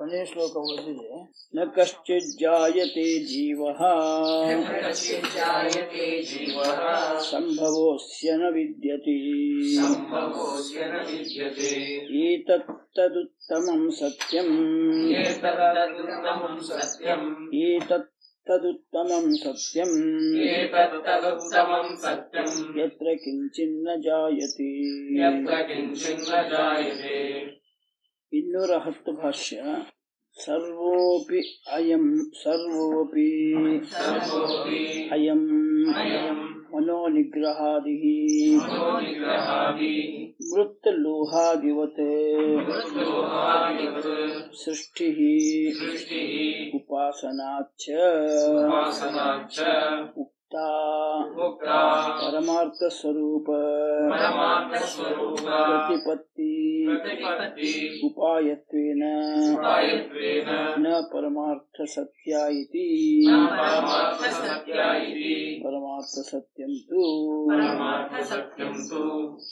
ಹಳೆಯ ಶ್ಲೋಕ ಓದಿದೆ ನ ಕಶ್ಚಿತ್ ಜಾಯತೆ ಜೀವ कश्चिज्जायते जीवः ಸಂಭವೋಸ್ಯ ನ ವಿದ್ಯತೆ सम्भवोऽस्य न विद्यते ಏತತ್ತದುತ್ತಮಂ ಸತ್ಯಂ एतत्तदुत्तमम् सत्यम् ಏತತ್ತದುತ್ತಮಂ ಸತ್ಯಂ एतत्तदुत्तमम् सत्यम् ಯತ್ರ ಕಿಂಚಿನ್ನ ಜಾಯತೆ यत्र किञ्चिन्न जायते ಇನ್ನೂರ ಹತ್ತು ಭಾಷ್ಯ ಸರ್ವೋಪಿ ಅಯಂ ಸರ್ವೋಪಿ सर्वोऽपि ಅಯಂ अयम् ಮನೋನಿಗ್ರಹಾದಿ मनोनिग्रहादि ಮೃತ್ತಲೋಹಾದಿವತ್ मृत्योहादिवत् ಸೃಷ್ಟಿ सृष्टिः ಉಪಾಸನಾಚ್ಚ उपासना च ಉಕ್ತಾ मुक्ता ಪರಮಾರ್ಥ ಸ್ವರೂಪ परमार्थस्वरूप ಪ್ರತಿಪತ್ತಿ प्रतिपत्ति ಉಪಾಯತ್ವೇನ उपायत्वेन ನ ಪರಮಾರ್ಥ ಸತ್ಯ ಇತಿ न परमार्थसत्या इति ಪರಮಾರ್ಥ ಸತ್ಯಂ ತು परमार्थसत्यम् तु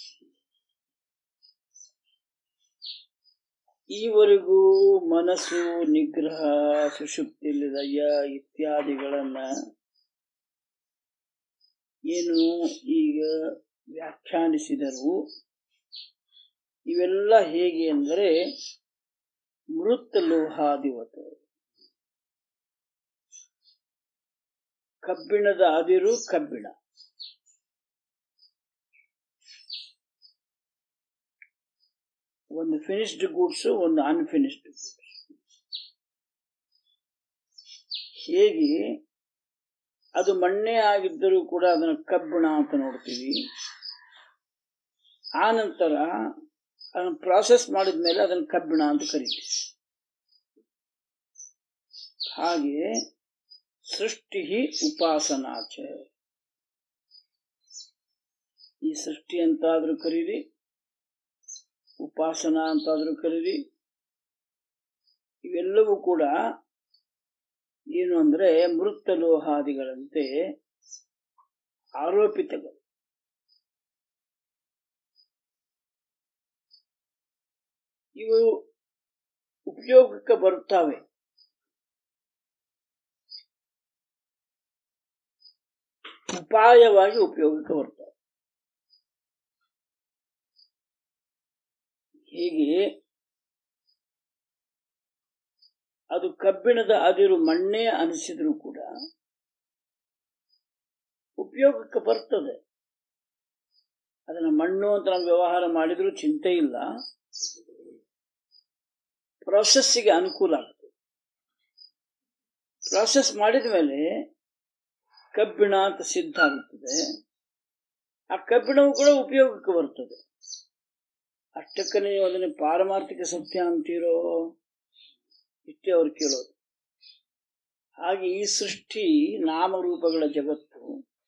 ಈವರೆಗೂ ಮನಸ್ಸು ನಿಗ್ರಹ ಸುಷುಪ್ತಿಯಲ್ಲಿ ಲಯ ಇತ್ಯಾದಿಗಳನ್ನ ಏನು ಈಗ ವ್ಯಾಖ್ಯಾನಿಸಿದರು ಇವೆಲ್ಲ ಹೇಗೆ ಅಂದರೆ ಮೃತ್ ಲೋಹಾದಿವತ ಕಬ್ಬಿಣದ ಅದಿರು ಕಬ್ಬಿಣ ಒಂದು ಫಿನಿಶ್ಡ್ ಗೂಡ್ಸ್ ಒಂದು ಅನ್ಫಿನಿಶ್ಡ್ ಗೂಡ್ಸ್ ಹೇಗೆ ಅದು ಮಣ್ಣೆ ಆಗಿದ್ದರೂ ಕೂಡ ಅದನ್ನು ಕಬ್ಬಿಣ ಅಂತ ನೋಡ್ತೀವಿ ಆ ನಂತರ ಅದನ್ನು ಪ್ರಾಸೆಸ್ ಮಾಡಿದ ಮೇಲೆ ಅದನ್ನು ಕಬ್ಬಿಣ ಅಂತ ಕರಿತೀವಿ ಹಾಗೆ ಸೃಷ್ಟಿ ಉಪಾಸನಾಚ ಈ ಸೃಷ್ಟಿ ಅಂತಾದ್ರೂ ಕರೀರಿ ಉಪಾಸನಾ ಅಂತಾದ್ರೂ ಕರೀರಿ ಇವೆಲ್ಲವೂ ಕೂಡ ಏನು ಅಂದ್ರೆ ಮೃತ ಲೋಹಾದಿಗಳಂತೆ ಆರೋಪಿತಗಳು ಇವು ಉಪಯೋಗಕ್ಕೆ ಬರುತ್ತವೆ ಉಪಾಯವಾಗಿ ಉಪಯೋಗಕ್ಕೆ ಬರ್ತವೆ ಹೀಗೆ ಅದು ಕಬ್ಬಿಣದ ಅದಿರು ಮಣ್ಣೆ ಅನಿಸಿದ್ರು ಕೂಡ ಉಪಯೋಗಕ್ಕೆ ಬರ್ತದೆ ಅದನ್ನ ಮಣ್ಣು ಅಂತ ನಾವು ವ್ಯವಹಾರ ಮಾಡಿದ್ರು ಚಿಂತೆ ಇಲ್ಲ ಪ್ರಾಸೆಸ್ಸಿಗೆ ಅನುಕೂಲ ಆಗ್ತದೆ ಪ್ರಾಸೆಸ್ ಮಾಡಿದ ಮೇಲೆ ಕಬ್ಬಿಣ ಅಂತ ಸಿದ್ಧ ಆಗುತ್ತದೆ ಆ ಕಬ್ಬಿಣವು ಕೂಡ ಉಪಯೋಗಕ್ಕೆ ಬರ್ತದೆ ಅಷ್ಟಕ್ಕೆ ನೀವು ಅದನ್ನು ಪಾರಮಾರ್ಥಿಕ ಸತ್ಯ ಅಂತೀರೋ ಇಷ್ಟೇ ಅವ್ರು ಕೇಳೋದು ಹಾಗೆ ಈ ಸೃಷ್ಟಿ ನಾಮರೂಪಗಳ ಜಗತ್ತು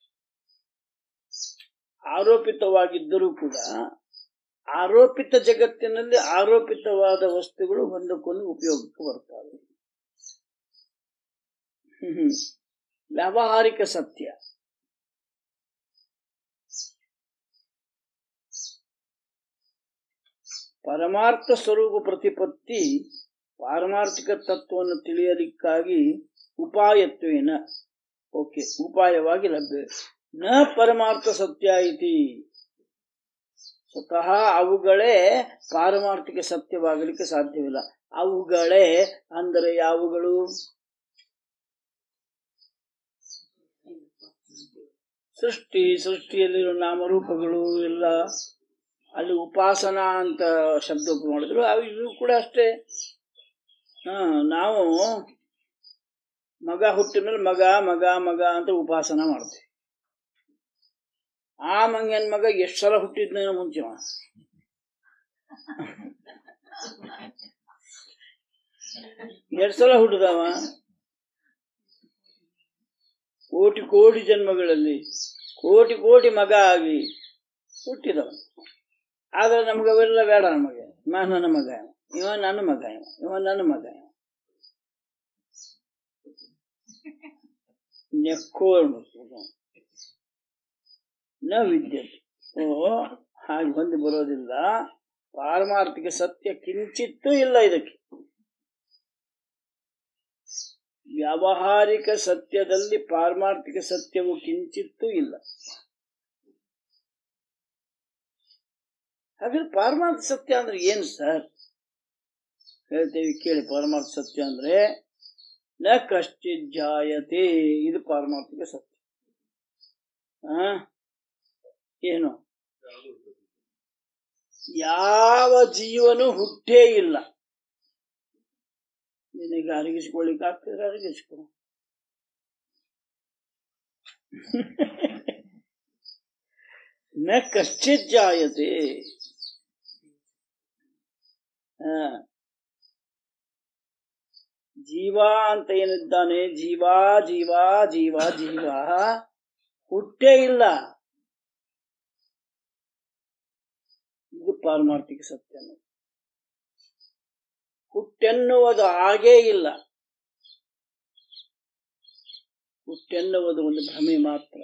ಆರೋಪಿತವಾಗಿದ್ದರೂ ಕೂಡ ಆರೋಪಿತ ಜಗತ್ತಿನಲ್ಲಿ ಆರೋಪಿತವಾದ ವಸ್ತುಗಳು ಒಂದಕ್ಕೊಂದು ಉಪಯೋಗಕ್ಕೆ ಬರ್ತವೆ ಹ್ಮ್. ವ್ಯಾವಹಾರಿಕ ಸತ್ಯ ಪರಮಾರ್ಥ ಸ್ವರೂಪ ಪ್ರತಿಪತ್ತಿ ಪಾರಮಾರ್ಥಿಕ ತತ್ವವನ್ನು ತಿಳಿಯಲಿಕ್ಕಾಗಿ ಉಪಾಯತ್ವೇನ ಓಕೆ ಉಪಾಯವಾಗಿ ಲಭ್ಯ ನ ಪರಮಾರ್ಥ ಸತ್ಯ ಇತಿ ಸ್ವತಃ ಅವುಗಳೇ ಪಾರಮಾರ್ಥಿಕ ಸತ್ಯವಾಗಲಿಕ್ಕೆ ಸಾಧ್ಯವಿಲ್ಲ ಅವುಗಳೇ ಅಂದರೆ ಯಾವುಗಳು ಸೃಷ್ಟಿ ಸೃಷ್ಟಿಯಲ್ಲಿರೋ ನಾಮರೂಪಗಳು ಎಲ್ಲ ಅಲ್ಲಿ ಉಪಾಸನಾ ಅಂತ ಶಬ್ದ ಉಪಯೋಗ ಮಾಡಿದ್ರು ಅವು ಇವು ಕೂಡ ಅಷ್ಟೇ ಹಾ ನಾವು ಮಗ ಹುಟ್ಟಿದ ಮೇಲೆ ಮಗ ಮಗ ಮಗ ಅಂತ ಉಪಾಸನ ಮಾಡ್ತೀವಿ ಆ ಮಂಗನ ಮಗ ಎಷ್ಟು ಸಲ ಹುಟ್ಟಿದ್ನೇನೋ ಮುಂಚೆ ಅವ. ಎರಡ್ ಸಲ ಹುಟ್ಟಿದವ ಕೋಟಿ ಕೋಟಿ ಜನ್ಮಗಳಲ್ಲಿ ಕೋಟಿ ಕೋಟಿ ಮಗ ಆಗಿ ಹುಟ್ಟಿದವ ಆದ್ರೆ ನಮ್ಗೆ ಅವೆಲ್ಲ ಬೇಡ ನಮಗೆ ಇವ ನನ್ನ ಮಗ ಇವ. ಇವ ನನ್ನ ಮಗ ಇವ ಇವ ನನ್ನ ಮಗ ಇವ ನೆಕ್ಕೋ ಅನ್ಬೇಕು. ನ ವಿದ್ಯತೆ ಓ ಹಾಗೆ ಹೊಂದಿ ಬರೋದಿಲ್ಲ ಪಾರಮಾರ್ಥಿಕ ಸತ್ಯ ಕಿಂಚಿತ್ತೂ ಇಲ್ಲ ಇದಕ್ಕೆ ವ್ಯಾವಹಾರಿಕ ಸತ್ಯದಲ್ಲಿ ಪಾರಮಾರ್ಥಿಕ ಸತ್ಯವು ಕಿಂಚಿತ್ತೂ ಇಲ್ಲ ಹಾಗಾದ್ರೆ ಪಾರಮಾರ್ಥ ಸತ್ಯ ಅಂದ್ರೆ ಏನು ಸರ್ ಹೇಳ್ತೇವೆ ಕೇಳಿ ಪಾರಮಾರ್ಥ ಸತ್ಯ ಅಂದ್ರೆ ನ ಕಶ್ಚಿತ್ ಜಾಯತೆ ಇದು ಪಾರಮಾರ್ಥಿಕ ಸತ್ಯ ಆ ಏನು ಯಾವ ಜೀವನು ಹುಟ್ಟೇ ಇಲ್ಲ ನಿನಗೆ ಅರಗಿಸ್ಕೊಳ್ಳಿಕ್ಕೆ ಆಗ್ತದ್ರೆ ಅರಗಿಸ್ಕೊ ನ ಕಶ್ಚಿತ್ ಜಾಯತೆ ಆ, ಜೀವ ಅಂತ ಏನಿದ್ದಾನೆ ಜೀವ ಜೀವ ಜೀವ ಜೀವ ಹುಟ್ಟೇ ಇಲ್ಲ ಇದು ಪಾರಮಾರ್ಥಿಕ ಸತ್ಯ ಅನ್ನೋದು. ಹುಟ್ಟೆನ್ನುವುದು ಹಾಗೇ ಇಲ್ಲ ಹುಟ್ಟೆನ್ನುವುದು ಒಂದು ಭ್ರಮೆ ಮಾತ್ರ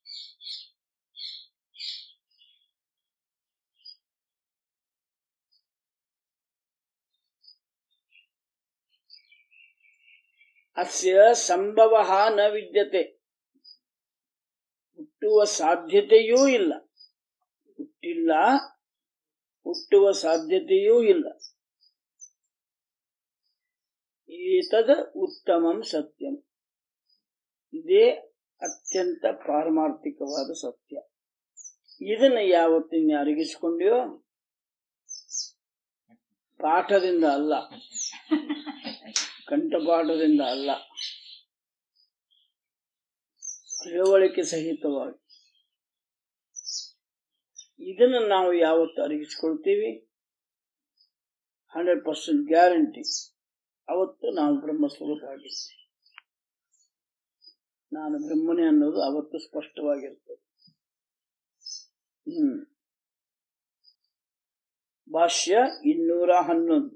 ಅಸ್ಯ ಸಂಭವ ನ ವಿದ್ಯತೆ ಹುಟ್ಟುವ ಸಾಧ್ಯತೆಯೂ ಇಲ್ಲ ಹುಟ್ಟಿಲ್ಲ ಹುಟ್ಟುವ ಸಾಧ್ಯತೆಯೂ ಇಲ್ಲ ಏತದ ಉತ್ತಮಂ ಸತ್ಯಂ ಇದೇ ಅತ್ಯಂತ ಪಾರಮಾರ್ಥಿಕವಾದ ಸತ್ಯ ಇದನ್ನ ಯಾವತ್ತಿನ ಅರಗಿಸಿಕೊಂಡ್ಯೋ ಪಾಠದಿಂದ ಅಲ್ಲ ಕಂಠಪಾಠದಿಂದ ಅಲ್ಲ ತಿಳುವಳಿಕೆ ಸಹಿತವಾಗಿ ಇದನ್ನು ನಾವು ಯಾವತ್ತು ಅರಗಿಸ್ಕೊಳ್ತೀವಿ ಹಂಡ್ರೆಡ್ ಪರ್ಸೆಂಟ್ ಗ್ಯಾರಂಟಿ ಅವತ್ತು ನಾವು ಬ್ರಹ್ಮ ಸ್ವರೂಪ ಆಗಿರ್ತೀವಿ ನಾನು ಬ್ರಹ್ಮನೇ ಅನ್ನೋದು ಅವತ್ತು ಸ್ಪಷ್ಟವಾಗಿರ್ತದೆ ಹ್ಮ್ ಭಾಷ್ಯ ಇನ್ನೂರ ಹನ್ನೊಂದು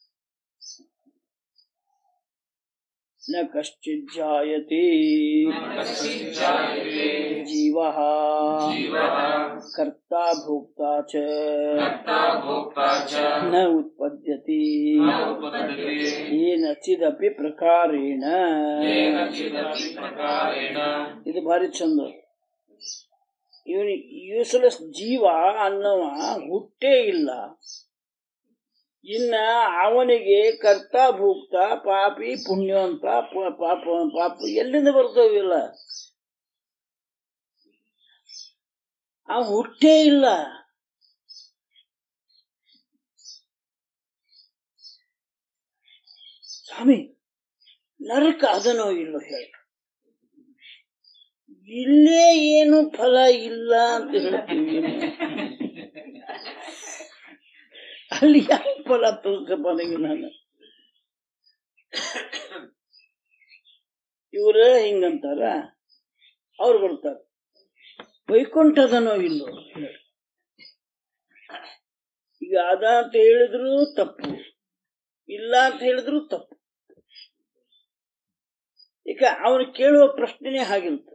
ನ ಕಶ್ಚಿತ್ ಜಾಯತೆ ಕಶ್ಚಿತ್ ಜಾಯತೆ ಜೀವ ಜೀವಃ ಕರ್ತ ಭೋಕ್ತ ಚ ಕರ್ತಾ ಭೋಕ್ತಾ ಚ ನ ಉತ್ಪದ್ಯತೆ ನ ಉತ್ಪದ್ಯತೆ ಏನಚಿದಪಿ ಪ್ರಕಾರೇಣ ಕೇನಚಿದಪಿ ಪ್ರಕಾರೇಣ ಇದು ಭಾರಿ ಚಂದ ಇವನಿ ಯೂಸ್ಲೆಸ್ ಜೀವ ಅನ್ನುವ ಹುಟ್ಟೇ ಇಲ್ಲ ಇನ್ನ ಅವನಿಗೆ ಕರ್ತ ಭೂಕ್ತ ಪಾಪಿ ಪುಣ್ಯವಂತ ಪ- ಪಾಪ ಪಾಪ ಎಲ್ಲಿಂದ ಬರ್ತವಿಲ್ಲ ಅವ ಹುಟ್ಟೇ ಇಲ್ಲ ಸ್ವಾಮಿ ನರಕ ಅದನೋ ಇಲ್ಲೋ ಹೇಳಿ ಇಲ್ಲೇ ಏನು ಫಲ ಇಲ್ಲ ಅಂತ ಹೇಳ್ತೀವಿ ಅಲ್ಲಿ ಯಾವ ಫಲ ತೋರಿಸಪ್ಪ ನನಗೆ ನಾನು ಇವ್ರ ಹಿಂಗಂತಾರ ಅವ್ರು ಬರ್ತಾರ ವೈಕುಂಠದನೋ ಇಲ್ಲೋ ಹೇಳಿ. ಈಗ ಅದ ಅಂತ ಹೇಳಿದ್ರು ತಪ್ಪು ಇಲ್ಲ ಅಂತ ಹೇಳಿದ್ರು ತಪ್ಪು ಈಗ ಅವನು ಕೇಳುವ ಪ್ರಶ್ನೆನೇ ಹಾಗಿರುತ್ತೆ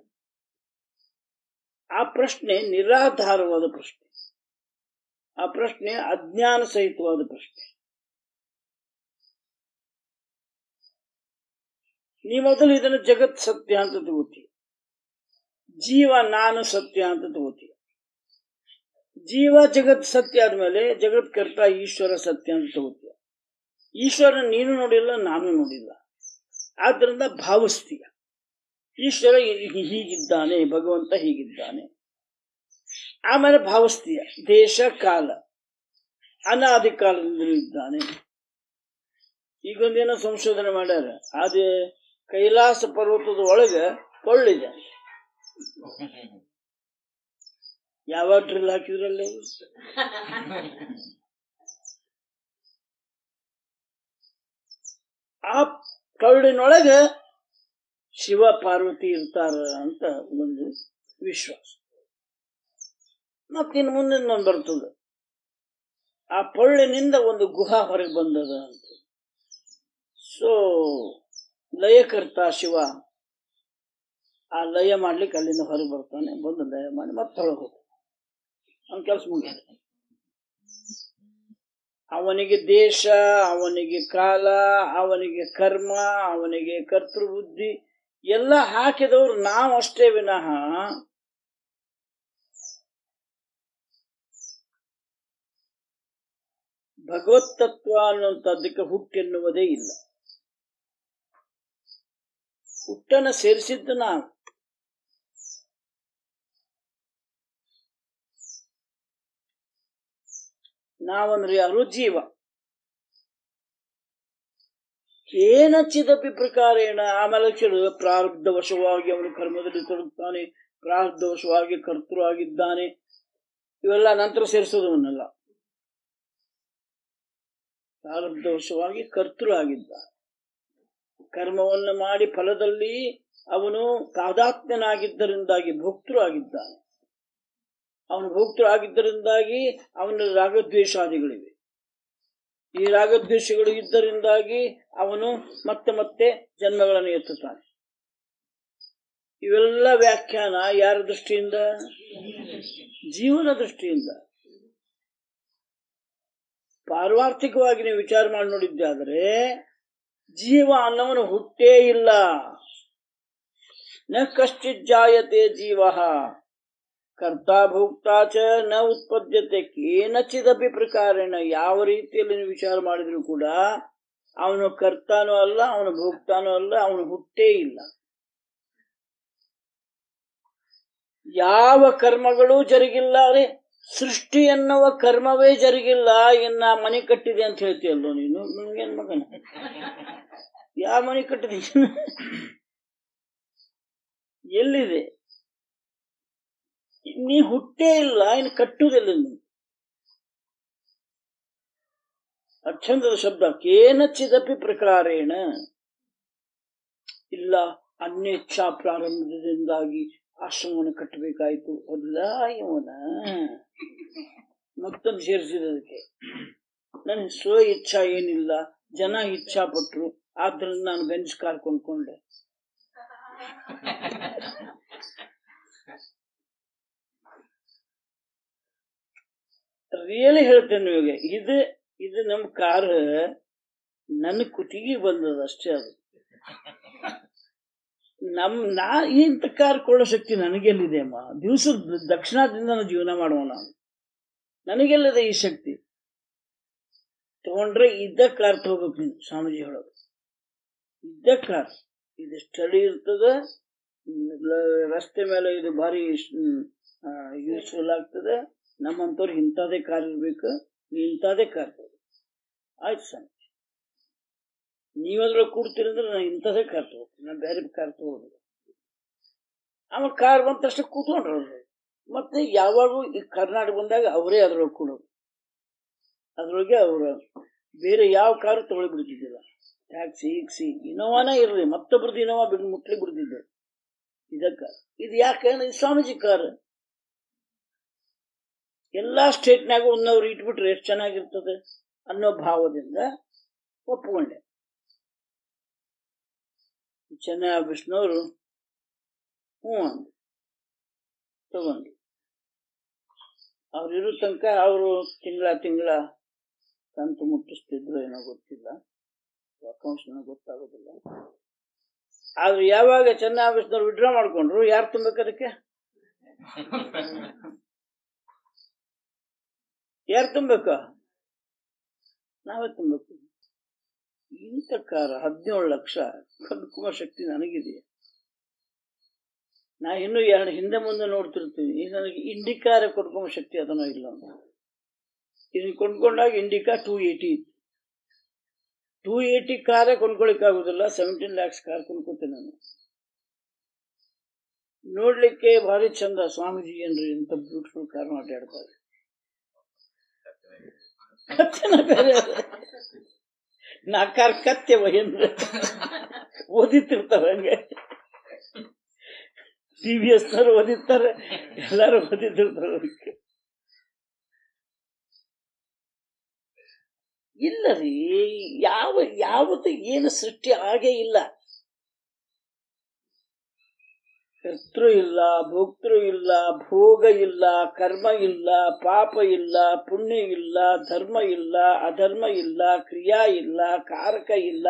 ಆ ಪ್ರಶ್ನೆ ನಿರಾಧಾರವಾದ ಪ್ರಶ್ನೆ ಆ ಪ್ರಶ್ನೆ ಅಜ್ಞಾನ ಸಹಿತವಾದ ಪ್ರಶ್ನೆ ನೀ ಮೊದಲು ಇದನ್ನು ಜಗತ್ ಸತ್ಯ ಅಂತ ತಗೋತೀಯ ಜೀವ ನಾನು ಸತ್ಯ ಅಂತ ತಗೋತೀಯ ಜೀವ ಜಗತ್ ಸತ್ಯ ಆದ್ಮೇಲೆ ಜಗತ್ಕರ್ತ ಈಶ್ವರ ಸತ್ಯ ಅಂತ ತಗೋತೀಯ ಈಶ್ವರ ನೀನು ನೋಡಿಲ್ಲ ನಾನು ನೋಡಿಲ್ಲ ಆದ್ರಿಂದ ಭಾವಿಸ್ತೀಯ ಈಶ್ವರ ಹೀ- ಹೀಗಿದ್ದಾನೆ ಭಗವಂತ ಹೀಗಿದ್ದಾನೆ ಆಮೇಲೆ ಭಾವಿಸ್ತೀಯ ದೇಶ ಕಾಲ ಅನಾದಿ ಕಾಲದಿಂದಲೂ ಇದ್ದಾನೆ ಈಗೊಂದೇನೋ ಸಂಶೋಧನೆ ಮಾಡ್ಯಾರ ಅದೇ ಕೈಲಾಸ ಪರ್ವತದ ಒಳಗೆ ಕೊಳ್ಳಿದೆ ಯಾವ ಡ್ರಿಲ್ ಹಾಕಿದ್ರಲ್ಲಿ ಆ ಕರುಳಿನೊಳಗೆ ಶಿವ ಪಾರ್ವತಿ ಇರ್ತಾರ ಅಂತ ಒಂದು ವಿಶ್ವಾಸ ಮತ್ತಿನ್ನು ಮುಂದಿನ ಬರ್ತದೆ ಆ ಪೊಳ್ಳಿನಿಂದ ಒಂದು ಗುಹಾ ಹೊರಗೆ ಬಂದದ ಅಂತ ಸೊ ಲಯಕರ್ತ ಶಿವ ಆ ಲಯ ಮಾಡ್ಲಿಕ್ಕೆ ಅಲ್ಲಿಂದ ಹೊರಗೆ ಬರ್ತಾನೆ ಬಂದು ಲಯ ಮಾಡಿ ಮತ್ತೆ ಹೊರಗೆ ಹೋಗ್ತಾನೆ ಅವ್ನ ಕೆಲಸ ಮುಗಿದ ಅವನಿಗೆ ದೇಶ ಅವನಿಗೆ ಕಾಲ ಅವನಿಗೆ ಕರ್ಮ ಅವನಿಗೆ ಕರ್ತೃಬುದ್ಧಿ ಎಲ್ಲ ಹಾಕಿದವರು ನಾವು ಅಷ್ಟೇ ವಿನಃ ಭಗವತ್ತತ್ವ ಅನ್ನುವಂಥದ್ದಕ್ಕೆ ಹುಟ್ಟೆನ್ನುವುದೇ ಇಲ್ಲ ಹುಟ್ಟನ್ನು ಸೇರಿಸಿದ್ದು ನಾವು ನಾವಂದ್ರೆ ಯಾರು ಜೀವ ಏನಚ್ಚಿದಪಿ ಪ್ರಕಾರೇಣ ಆಮೇಲೆ ಕೇಳಿದ ಪ್ರಾರಬ್ಧವಶವಾಗಿ ಅವನು ಕರ್ಮದಲ್ಲಿ ತೊಡಗುತ್ತಾನೆ ಪ್ರಾರಬ್ಧವಶವಾಗಿ ಕರ್ತೃ ಆಗಿದ್ದಾನೆ ಇವೆಲ್ಲ ನಂತರ ಸೇರಿಸೋದವನ್ನೆಲ್ಲ ಪ್ರಾರಬ್ಧವಶವಾಗಿ ಕರ್ತೃ ಆಗಿದ್ದಾನೆ ಕರ್ಮವನ್ನು ಮಾಡಿ ಫಲದಲ್ಲಿ ಅವನು ತಾದಾತ್ಮ್ಯನಾಗಿದ್ದರಿಂದಾಗಿ ಭೋಕ್ತೃ ಆಗಿದ್ದಾನೆ ಅವನು ಭೋಕ್ತೃ ಆಗಿದ್ದರಿಂದಾಗಿ ಅವನ ರಾಗದ್ವೇಷಾದಿಗಳಿವೆ ಈ ರಾಗದ್ವೇಷಗಳು ಇದ್ದರಿಂದಾಗಿ ಅವನು ಮತ್ತೆ ಮತ್ತೆ ಜನ್ಮಗಳನ್ನು ಎತ್ತುತ್ತಾನೆ ಇವೆಲ್ಲ ವ್ಯಾಖ್ಯಾನ ಯಾರ ದೃಷ್ಟಿಯಿಂದ ಜೀವನ ದೃಷ್ಟಿಯಿಂದ ಪಾರ್ವಾರ್ಥಿಕವಾಗಿ ನೀವು ವಿಚಾರ ಮಾಡಿ ನೋಡಿದ್ದಾದರೆ ಜೀವ ಅನ್ನವನು ಹುಟ್ಟೇ ಇಲ್ಲ ನ ಕಶ್ಚಿತ್ ಜಾಯತೆ ಜೀವ ಕರ್ತಾ ಭೋಕ್ತಾ ಚ ನ ಉತ್ಪದ್ಯತೆ ಕೇನಚಿದಪಿ ಪ್ರಕಾರೇಣ ಯಾವ ರೀತಿಯಲ್ಲಿ ನೀವು ವಿಚಾರ ಮಾಡಿದ್ರು ಕೂಡ ಅವನು ಕರ್ತಾನೂ ಅಲ್ಲ ಅವನು ಭೋಕ್ತಾನೂ ಅಲ್ಲ ಅವನು ಹುಟ್ಟೇ ಇಲ್ಲ ಯಾವ ಕರ್ಮಗಳೂ ಜರುಗಿಲ್ಲ ಅರೆ ಸೃಷ್ಟಿ ಎನ್ನುವ ಕರ್ಮವೇ ಜರುಗಿಲ್ಲ ಇನ್ನ ಮನೆ ಕಟ್ಟಿದೆ ಅಂತ ಹೇಳ್ತೀಯಲ್ಲೋ ನೀನು ನಿನ್ಗೇನ್ ಮಗನ ಯಾವ ಮನೆ ಕಟ್ಟಿದೆ ಎಲ್ಲಿದೆ ನೀ ಹುಟ್ಟೇ ಇಲ್ಲ ಇನ್ನು ಕಟ್ಟುವುದಿಲ್ಲ ನೀನು ಅಚ್ಛಂದದ ಶಬ್ದ ಕೇನಚ್ಚಿದಪಿ ಪ್ರಕಾರೇಣ ಇಲ್ಲ ಅನ್ಯೇಚ್ಛಾ ಪ್ರಾರಂಭದಿಂದಾಗಿ ಆಶ್ರಮವನ್ನು ಕಟ್ಟಬೇಕಾಯ್ತು ಅಲ್ಲ ಇವನ ಮತ್ತೊಂದು ಸೇರಿಸಿದಕ್ಕೆ ನನಗೆ ಸ್ವ ಇಚ್ಛಾ ಏನಿಲ್ಲ ಜನ ಇಚ್ಛಾ ಪಟ್ರು ಆದ್ರಿಂದ ನಾನು ಬೆಂಚ್ ಕಾರ್ ಕೊಂಡ್ಕೊಂಡೆ ರಿಯಲಿ ಹೇಳ್ತೇನೆ ನಿಮಗೆ ಇದು ಇದು ನಮ್ಮ ಕಾರ್ ನನ್ನ ಕುತ್ತಿಗೆ ಬಂದದ ಅಷ್ಟೇ ಅದು ನಮ್ ನಾ ಇಂಥ ಕಾರ್ ಕೊಳ್ಳೋ ಶಕ್ತಿ ನನಗೆಲ್ಲಿದೆ ಅಮ್ಮ ದಿವಸ ದಕ್ಷಿಣದಿಂದ ನಾವು ಜೀವನ ಮಾಡುವ ನಾವು ನನಗೆಲ್ಲಿದೆ ಈ ಶಕ್ತಿ ತಗೊಂಡ್ರೆ ಇದ್ದ ಕಾರ್ ತಗೋಬೇಕು ನೀನು ಸ್ವಾಮೀಜಿ ಹೇಳೋದು ಇದ್ದ ಕಾರ್ ಇದು ಸ್ಟಡಿ ಇರ್ತದೆ ಲ- ರಸ್ತೆ ಮೇಲೆ ಇದು ಭಾರಿ ಯೂಸ್ಫುಲ್ ಆಗ್ತದೆ ನಮ್ಮಂತವ್ರು ಇಂಥದೇ ಕಾರ್ ಇರ್ಬೇಕು ಇಂಥದೇ ಕಾರ್ ತಗೋ ಆಯ್ತು ಸ್ವಾಮಿ ನೀವದ್ರೊಳಗೆ ಕೂಡ್ತೀರಿ ಅಂದ್ರೆ ನಾನು ಇಂಥದೇ ಕಾರ್ ತಗೋತೀನಿ ನಾನು ಬೇರೆ ಕಾರ್ ತಗೋದಿಲ್ಲ ಆಮೇಲೆ ಕಾರ್ ಬಂದ ತಕ್ಷಣ ಕೂತ್ಕೊಂಡ್ರು ಅವ್ರು ಮತ್ತೆ ಯಾವಾಗೂ ಈ ಕರ್ನಾಟಕ ಬಂದಾಗ ಅವರೇ ಅದ್ರೊಳಗೆ ಕೂಡೋದು ಅದ್ರೊಳಗೆ ಅವರು ಬೇರೆ ಯಾವ ಕಾರು ತಗೊಳ್ಳಿ ಬಿಡ್ತಿದ್ದಿಲ್ಲ ಟ್ಯಾಕ್ಸಿ ಈಕ್ಸಿ ಇನೋವಾನೇ ಇರಲಿ ಮತ್ತೊಬ್ರದ್ದು ಇನೋವಾ ಬಿಡ್ ಮುಟ್ಲಿ ಬಿಡ್ತಿದ್ದೆ ಇದಕ್ಕ ಇದು ಯಾಕೆ ಇದು ಸ್ವಾಮೀಜಿ ಕಾರ್ ಎಲ್ಲಾ ಸ್ಟೇಟ್ನಾಗ ಒಂದವ್ರು ಇಟ್ಬಿಟ್ರೆ ಎಷ್ಟು ಚೆನ್ನಾಗಿರ್ತದೆ ಅನ್ನೋ ಭಾವದಿಂದ ಒಪ್ಕೊಂಡೆ ಚೆನ್ನೈ ಆಫೀಸ್ನವರು ಹ್ಞೂ ಅಂದ್ರು ತಗೊಂಡು ಅವ್ರು ಇರೋ ತನಕ ಅವರು ತಿಂಗಳ ತಿಂಗಳ ಕಂತು ಮುಟ್ಟಿಸ್ತಿದ್ರು ಏನೋ ಗೊತ್ತಿಲ್ಲ ಅಕೌಂಟ್ಸ್ ನನಗೆ ಗೊತ್ತಾಗೋದಿಲ್ಲ ಆದ್ರೆ ಯಾವಾಗ ಚೆನ್ನೈ ಆಫೀಸ್ನವ್ರು ವಿಡ್ರಾ ಮಾಡ್ಕೊಂಡ್ರು ಯಾರು ತುಂಬಬೇಕು ಅದಕ್ಕೆ ಯಾರು ತುಂಬಬೇಕು ನಾವೇ ತುಂಬಬೇಕು ಇಂಥ ಕಾರ ಹದಿನೇಳು ಲಕ್ಷ ಕೊಂಡ್ಕುವ ಶಕ್ತಿ ನನಗಿದೆ ನಾ ಇನ್ನೂ ಎರಡು ಹಿಂದೆ ಮುಂದೆ ನೋಡ್ತಿರ್ತೀವಿ ಈಗ ನನಗೆ ಇಂಡಿಕಾರ ಕೊಂಡ್ಕೊಂಬ ಶಕ್ತಿ ಅದನ್ನೋ ಇಲ್ಲ ಅಂತ ಇದನ್ನ ಕೊಂಡ್ಕೊಂಡಾಗ ಇಂಡಿಕಾ ಟೂ ಏಯ್ಟಿ ಇತ್ತು ಟೂ ಏಯ್ಟಿ ಕಾರೇ ಕೊಂಡ್ಕೊಳಿಕ್ಕಾಗೋದಿಲ್ಲ ಸೆವೆಂಟೀನ್ ಲ್ಯಾಕ್ಸ್ ಕಾರ್ ಕೊಂಡ್ಕೊತೀನಿ ನಾನು ನೋಡ್ಲಿಕ್ಕೆ ಭಾರಿ ಚಂದ ಸ್ವಾಮೀಜಿ ಏನ್ರಿ ಇಂಥ ಬ್ಯೂಟಿಫುಲ್ ಕಾರ್ ಅಡ್ಡಾಡ್ತಾರೆ ಕತ್ತೆನ ಬೇರೆ ನಾಲ್ಕಾರು ಕತ್ತೆ ಏನ್ರಿ ಓದಿತಿರ್ತಾರ ಹಂಗೆ ಟಿ ವಿ ಎಸ್ನವ್ರು ಓದಿರ್ತಾರೆ ಎಲ್ಲರೂ ಓದಿತಿರ್ತಾರೆ ಅದಕ್ಕೆ ಇಲ್ಲ ರೀ ಯಾವ ಯಾವುದು ಏನು ಸೃಷ್ಟಿ ಆಗೇ ಇಲ್ಲ ಕರ್ತೃ ಇಲ್ಲ ಭೋಕ್ತೃ ಇಲ್ಲ ಭೋಗ ಇಲ್ಲ ಕರ್ಮ ಇಲ್ಲ ಪಾಪ ಇಲ್ಲ ಪುಣ್ಯ ಇಲ್ಲ ಧರ್ಮ ಇಲ್ಲ ಅಧರ್ಮ ಇಲ್ಲ ಕ್ರಿಯಾ ಇಲ್ಲ ಕಾರಕ ಇಲ್ಲ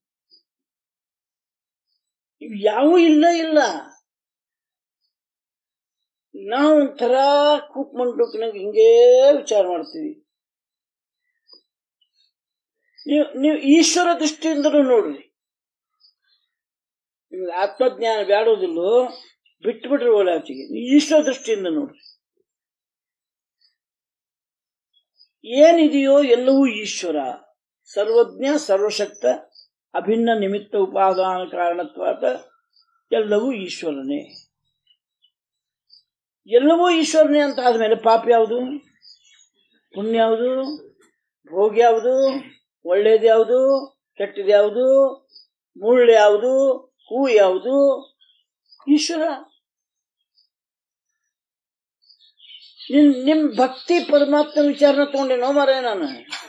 ಇವು ಯಾವೂ ಇಲ್ಲ ಇಲ್ಲ ನಾವು ಒಂಥರ ಕೂಪ್ ಮಂಡುಕ್ನಾಗ ಹಿಂಗೇ ವಿಚಾರ ಮಾಡ್ತೀವಿ ನೀವು ನೀವು ಈಶ್ವರ ದೃಷ್ಟಿಯಿಂದಲೂ ನೋಡ್ರಿ ನಿಮ್ಗೆ ಆತ್ಮಜ್ಞಾನ ಬ್ಯಾಡೋದಿಲ್ಲೋ ಬಿಟ್ಬಿಟ್ರೆ ಓಲಾಚಿಗೆ ಈಶ್ವರ ದೃಷ್ಟಿಯಿಂದ ನೋಡ್ರಿ ಏನಿದೆಯೋ ಎಲ್ಲವೂ ಈಶ್ವರ ಸರ್ವಜ್ಞ ಸರ್ವಶಕ್ತ ಅಭಿನ್ನ ನಿಮಿತ್ತ ಉಪಾದಾನ ಕಾರಣತ್ವಾದ ಎಲ್ಲವೂ ಈಶ್ವರನೇ ಎಲ್ಲವೂ ಈಶ್ವರನೇ ಅಂತ ಆದ್ಮೇಲೆ ಪಾಪ ಯಾವುದು ಪುಣ್ಯ ಯಾವುದು ಭೋಗ ಯಾವುದು ಒಳ್ಳೇದು ಯಾವುದು ಕೆಟ್ಟದ್ದು ಯಾವುದು ಮುಳ್ಳು ಯಾವುದು ಹೂ ಯಾವುದು ಈಶ್ವರ ನಿನ್ ನಿಮ್ ಭಕ್ತಿ ಪರಮಾತ್ಮ ವಿಚಾರನ ತಗೊಂಡೇನೋ ಮಾರೇ ನಾನು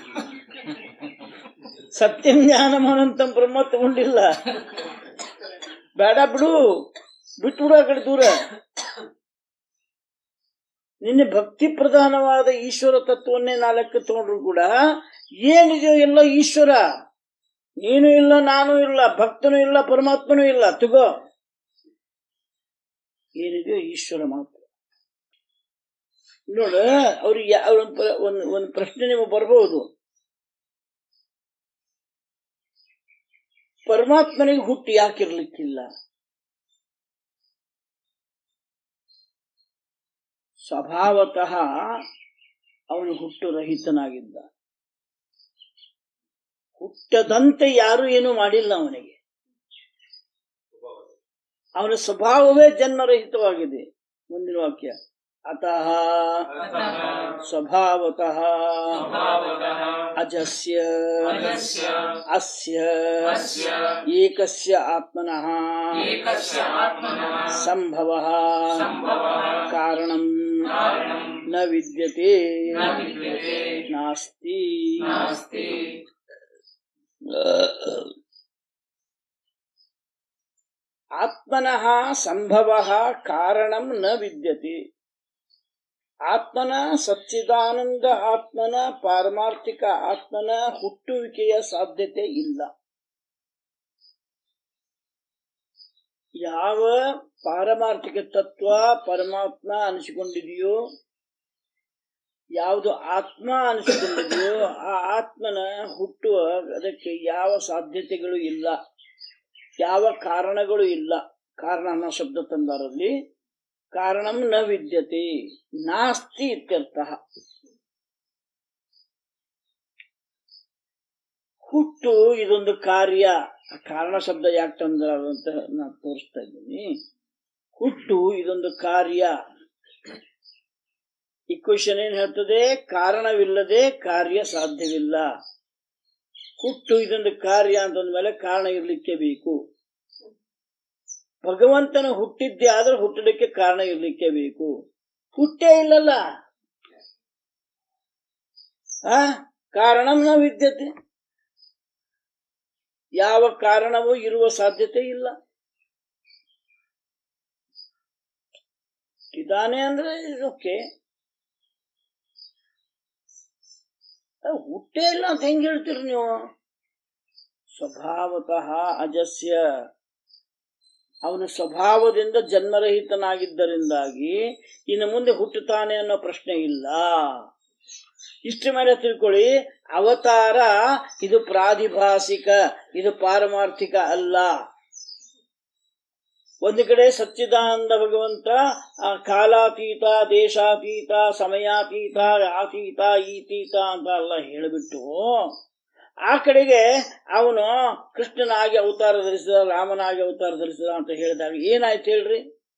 ಸತ್ಯಂ ಜ್ಞಾನಂ ಅನಂತಂ ಬ್ರಹ್ಮ ತಗೊಂಡಿಲ್ಲ ಬೇಡ ಬಿಡು ಬಿಟ್ಬಿಡು ಆ ಕಡೆ ದೂರ ನಿನ್ನೆ ಭಕ್ತಿ ಪ್ರಧಾನವಾದ ಈಶ್ವರ ತತ್ವವನ್ನೇ ನಾಲ್ಕು ತಗೊಂಡ್ರು ಕೂಡ ಏನಿದೆಯೋ ಎಲ್ಲ ಈಶ್ವರ ನೀನು ಇಲ್ಲ ನಾನು ಇಲ್ಲ ಭಕ್ತನೂ ಇಲ್ಲ ಪರಮಾತ್ಮನೂ ಇಲ್ಲ ತಗೋ ಏನಿದೆಯೋ ಈಶ್ವರ ಮಾತ್ರ ನೋಡ ಅವ್ರಿಗೆ ಒಂದು ಒಂದು ಒಂದು ಪ್ರಶ್ನೆ ನಿಮಗೆ ಬರಬಹುದು ಪರಮಾತ್ಮನಿಗೆ ಹುಟ್ಟು ಯಾಕಿರ್ಲಿಕ್ಕಿಲ್ಲ ಸ್ವಭಾವತಃ ಅವನು ಹುಟ್ಟು ರಹಿತನಾಗಿದ್ದ ಹುಟ್ಟದಂತೆ ಯಾರು ಏನು ಮಾಡಿಲ್ಲ ಅವನಿಗೆ ಅವನ ಸ್ವಭಾವವೇ ಜನ್ಮರಹಿತವಾಗಿದೆ ಮುಂದಿನ ವಾಕ್ಯ ಅತಃ ಸ್ವಭಾವತಃ ಸ್ವಭಾವತಃ ಅಜಸ್ಯ ಅಜಸ್ಯ ಅಸ್ಯ ಅಸ್ಯ ಏಕಸ್ಯ ಆತ್ಮನಃ ಏಕಸ್ಯ ಆತ್ಮನಃ ಸಂಭವಃ ಸಂಭವಃ ಕಾರಣಂ ಕಾರಣಂ ನ ವಿದ್ಯತೆ ನ ವಿದ್ಯತೆ ನಾಸ್ತಿ ನಾಸ್ತಿ ಆತ್ಮನಃ ಸಂಭವಃ ಕಾರಣಂ ನ ವಿದ್ಯತೆ ಆತ್ಮನ ಸಚ್ಚಿದಾನಂದ ಆತ್ಮನ ಪಾರಮಾರ್ಥಿಕ ಆತ್ಮನ ಹುಟ್ಟುವಿಕೆಯ ಸಾಧ್ಯತೆ ಇಲ್ಲ ಯಾವ ಪಾರಮಾರ್ಥಿಕ ತತ್ವ ಪರಮಾತ್ಮ ಅನಿಸಿಕೊಂಡಿದೆಯೋ ಯಾವುದು ಆತ್ಮ ಅನಿಸಿಕೊಂಡಿದೆಯೋ ಆ ಆತ್ಮನ ಹುಟ್ಟುವ ಅದಕ್ಕೆ ಯಾವ ಸಾಧ್ಯತೆಗಳು ಇಲ್ಲ ಯಾವ ಕಾರಣಗಳು ಇಲ್ಲ ಕಾರಣ ಅನ್ನೋ ಶಬ್ದ ತಂದಾರಲ್ಲಿ ಕಾರಣಂ ನ ವಿದ್ಯತೆ ನಾಸ್ತಿ ಇತ್ಯರ್ಥ ಹುಟ್ಟು ಇದೊಂದು ಕಾರ್ಯ ಆ ಕಾರಣ ಶಬ್ದ ಯಾಕೆ ತಂದ್ರ ಅಂತ ನಾನು ತೋರಿಸ್ತಾ ಇದ್ದೀನಿ ಹುಟ್ಟು ಇದೊಂದು ಕಾರ್ಯ ಈ ಕ್ವಶನ್ ಏನ್ ಹೇಳ್ತದೆ ಕಾರಣವಿಲ್ಲದೆ ಕಾರ್ಯ ಸಾಧ್ಯವಿಲ್ಲ ಹುಟ್ಟು ಇದೊಂದು ಕಾರ್ಯ ಅಂತಂದ್ಮೇಲೆ ಕಾರಣ ಇರ್ಲಿಕ್ಕೆ ಬೇಕು ಭಗವಂತನ ಹುಟ್ಟಿದ್ದೆ ಆದ್ರೆ ಹುಟ್ಟಲಿಕ್ಕೆ ಕಾರಣ ಇರ್ಲಿಕ್ಕೆ ಬೇಕು ಹುಟ್ಟೇ ಇಲ್ಲಲ್ಲ ಆ ಕಾರಣಂನ ವಿದ್ಯತೆ ಯಾವ ಕಾರಣವೂ ಇರುವ ಸಾಧ್ಯತೆ ಇಲ್ಲ ಇದಾನೆ ಅಂದ್ರೆ ಓಕೆ ಹುಟ್ಟೇ ಇಲ್ಲ ಅಂತ ಹೆಂಗ್ ಹೇಳ್ತೀರಿ ನೀವು ಸ್ವಭಾವತಃ ಅಜಸ್ಯ ಅವನ ಸ್ವಭಾವದಿಂದ ಜನ್ಮರಹಿತನಾಗಿದ್ದರಿಂದಾಗಿ ಇನ್ನು ಮುಂದೆ ಹುಟ್ಟುತ್ತಾನೆ ಅನ್ನೋ ಪ್ರಶ್ನೆ ಇಲ್ಲ ಇಷ್ಟ ಮೇಲೆ ತಿಳ್ಕೊಳ್ಳಿ ಅವತಾರ ಇದು ಪ್ರಾದಿಭಾಸಿಕ ಇದು ಪಾರಮಾರ್ಥಿಕ ಅಲ್ಲ ಒಂದು ಕಡೆ ಸಚ್ಚಿದಾನಂದ ಭಗವಂತ ಆ ಕಾಲಾತೀತ ದೇಶಾತೀತ ಸಮಯಾತೀತ ಆತೀತ ಈತೀತ ಅಂತ ಎಲ್ಲ ಹೇಳಿಬಿಟ್ಟು ಆ ಕಡೆಗೆ ಅವನು ಕೃಷ್ಣನಾಗಿ ಅವತಾರ ಧರಿಸಿದ ರಾಮನಾಗಿ ಅವತಾರ ಧರಿಸಿದ ಅಂತ ಹೇಳಿದಾಗ ಏನಾಯ್ತು ಹೇಳ್ರಿ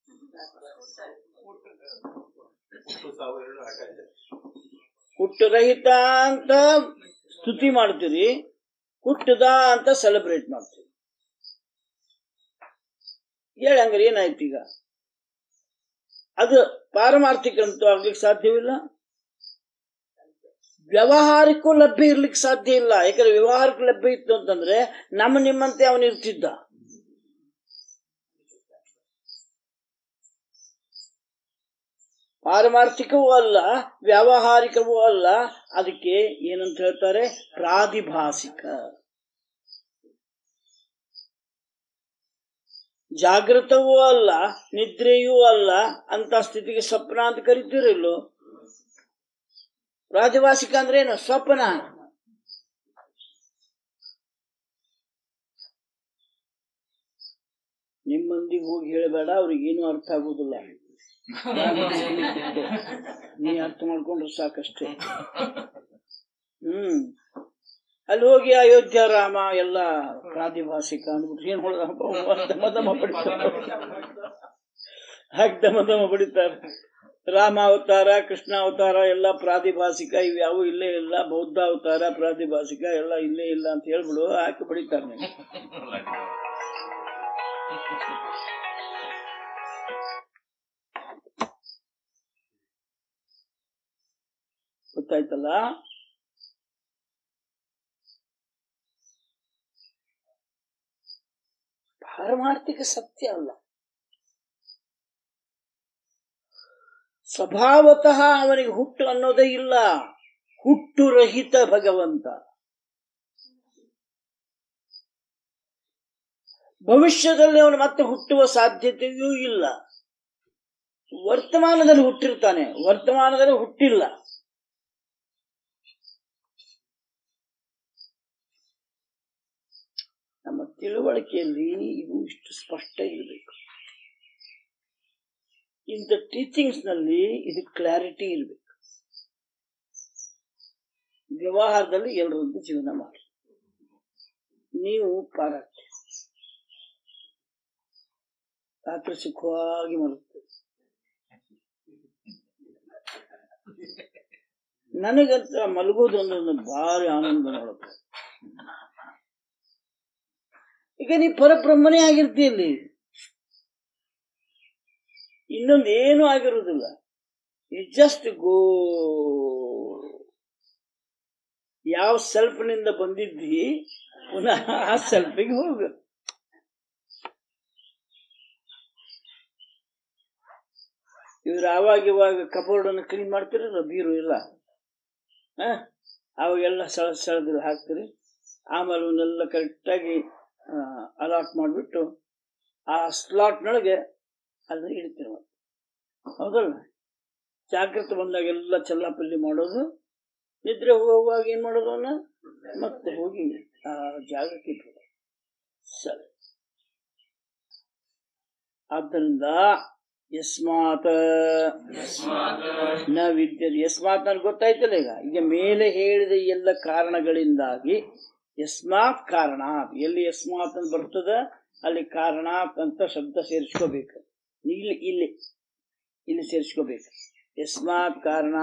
ಹುಟ್ಟುರಹಿತ ಅಂತ ಸ್ತುತಿ ಮಾಡ್ತೀರಿ ಹುಟ್ಟದ ಅಂತ ಸೆಲೆಬ್ರೇಟ್ ಮಾಡ್ತೀವಿ ಹೇಳಿ ಹಂಗಾರೆ ಏನಾಯ್ತು ಈಗ ಅದು ಪಾರಮಾರ್ಥಿಕ ಅಂತೂ ಆಗ್ಲಿಕ್ಕೆ ಸಾಧ್ಯವಿಲ್ಲ ವ್ಯವಹಾರಕ್ಕೂ ಲಭ್ಯ ಇರ್ಲಿಕ್ಕೆ ಸಾಧ್ಯ ಇಲ್ಲ ಯಾಕಂದ್ರೆ ವ್ಯವಹಾರಕ್ಕೆ ಲಭ್ಯ ಇತ್ತು ಅಂತಂದ್ರೆ ನಮ್ಮ ನಿಮ್ಮಂತೆ ಅವನು ಇರ್ತಿದ್ದ ಪಾರಮಾರ್ಥಿಕವೂ ಅಲ್ಲ ವ್ಯಾವಹಾರಿಕವೂ ಅಲ್ಲ ಅದಕ್ಕೆ ಏನಂತ ಹೇಳ್ತಾರೆ ಪ್ರಾದಿಭಾಸಿಕ ಜಾಗೃತವೂ ಅಲ್ಲ ನಿದ್ರೆಯೂ ಅಲ್ಲ ಅಂತ ಸ್ಥಿತಿಗೆ ಸ್ವಪ್ನ ಅಂತ ಕರಿತೀರಿಲ್ಲೋ ಪ್ರಾದಿಭಾಸಿಕ ಅಂದ್ರೆ ಏನು ಸ್ವಪ್ನ ನಿಮ್ಮ ಮಂದಿಗೆ ಹೋಗಿ ಹೇಳಬೇಡ ಅವ್ರಿಗೆ ಏನು ಅರ್ಥ ಆಗುದಿಲ್ಲ ನೀ ಅರ್ಥ ಮಾಡ್ಕೊಂಡ್ರೆ ಸಾಕಷ್ಟೇ ಹ್ಮ್ ಅಲ್ಲಿ ಹೋಗಿ ಅಯೋಧ್ಯ ರಾಮ ಎಲ್ಲ ಪ್ರಾದಿಭಾಷಿಕ ಅಂದ್ಬಿಟ್ಟು ಏನ್ ಹೊಡೆದ ದಮ ದಮ ಬಡಿತಾರೆ ಹಾಗೆ ದಮ ದಮ ಬಡಿತಾರೆ ರಾಮ ಅವತಾರ ಕೃಷ್ಣ ಅವತಾರ ಎಲ್ಲ ಪ್ರಾದಿಭಾಷಿಕ ಇವ್ಯಾವು ಇಲ್ಲೇ ಇಲ್ಲ ಬೌದ್ಧ ಅವತಾರ ಪ್ರಾದಿಭಾಷಿಕ ಎಲ್ಲ ಇಲ್ಲೇ ಇಲ್ಲ ಅಂತ ಹೇಳ್ಬಿಡು ಹಾಕಿ ಬಡಿತಾರೆ ನೀವು ಗೊತ್ತಾಯ್ತಲ್ಲ ಪಾರಮಾರ್ಥಿಕ ಸತ್ಯ ಅಲ್ಲ ಸ್ವಭಾವತಃ ಅವನಿಗೆ ಹುಟ್ಟು ಅನ್ನೋದೇ ಇಲ್ಲ ಹುಟ್ಟು ರಹಿತ ಭಗವಂತ ಭವಿಷ್ಯದಲ್ಲಿ ಅವನು ಮತ್ತೆ ಹುಟ್ಟುವ ಸಾಧ್ಯತೆಯೂ ಇಲ್ಲ ವರ್ತಮಾನದಲ್ಲಿ ಹುಟ್ಟಿರ್ತಾನೆ ವರ್ತಮಾನದಲ್ಲಿ ಹುಟ್ಟಿಲ್ಲ ನಮ್ಮ ತಿಳುವಳಿಕೆಯಲ್ಲಿ ಇದು ಇಷ್ಟು ಸ್ಪಷ್ಟ ಇರಬೇಕು ಇಂಥ ಟೀಚಿಂಗ್ಸ್ ನಲ್ಲಿ ಇದು ಕ್ಲಾರಿಟಿ ಇರಬೇಕು ವ್ಯವಹಾರದಲ್ಲಿ ಎಲ್ಲರದ್ದು ಜೀವನ ಮಾಡಿ ನೀವು ಪಾರಾಗ್ತೀರಿ ರಾತ್ರಿ ಸುಖವಾಗಿ ಮಲಗ್ತೀರಿ ನನಗಂತ ಮಲಗೋದು ಒಂದು ಭಾರಿ ಆನಂದ ನೋಡುತ್ತೆ ಈಗ ನೀ ಪರಬ್ರಹ್ಮನೇ ಆಗಿರ್ತಿ ಇಲ್ಲಿ ಇನ್ನೊಂದು ಏನು ಆಗಿರುವುದಿಲ್ಲ ಯು ಜಸ್ಟ್ ಗೋ ಯಾವ ಸೆಲ್ಫ್ನಿಂದ ಬಂದಿದ್ದಿ ಪುನಃ ಆ ಸೆಲ್ಫಿಗೆ ಹೋಗು ಇವ್ರು ಆವಾಗ ಇವಾಗ ಕಬೋರ್ಡ್ ಅನ್ನು ಕ್ಲೀನ್ ಮಾಡ್ತಿರಲ್ಲ ಬೀರು ಇಲ್ಲ ಆ? ಅವಾಗೆಲ್ಲ ಸಳ ಸಳದಲ್ಲಿ ಹಾಕ್ತೀರಿ ಆಮೇಲೆ ಅವನ್ನೆಲ್ಲ ಕರೆಕ್ಟಾಗಿ ಅಲಾಟ್ ಮಾಡಿಬಿಟ್ಟು ಆ ಸ್ಲಾಟ್ನೊಳಗೆ ಅದನ್ನ ಇಡ್ತೀವಿ ಮತ್ತೆ ಹೌದಲ್ಲ ಜಾಗೃತಿ ಬಂದಾಗೆಲ್ಲ ಚಲ್ಲಾಪಲ್ಲಿ ಮಾಡೋದು ನಿದ್ರೆ ಹೋಗುವಾಗ ಏನ್ ಮಾಡೋದು ಅವನ್ನ ಮತ್ತೆ ಹೋಗಿ ಆ ಜಾಗಕ್ಕೆ ಇಟ್ಬಿಡೋದು ಸರಿ ಆದ್ದರಿಂದ ಯಸ್ಮಾತ್ ನ ವಿದ್ಯತೆ ಯಸ್ಮಾತ್ ನನಗೆ ಗೊತ್ತಾಯ್ತಲ್ಲ ಈಗ ಈಗ ಮೇಲೆ ಹೇಳಿದ ಎಲ್ಲ ಕಾರಣಗಳಿಂದಾಗಿ ಯಸ್ಮಾತ್ ಕಾರಣ ಎಲ್ಲಿ ಯಸ್ಮಾತ್ ಅಂತ ಬರ್ತದ ಅಲ್ಲಿ ಕಾರಣ ಅಂತ ಶಬ್ದ ಸೇರಿಸ್ಕೋಬೇಕು ಇಲ್ಲಿ ಇಲ್ಲಿ ಇಲ್ಲಿ ಸೇರಿಸ್ಕೋಬೇಕು ಯಸ್ಮಾತ್ ಕಾರಣ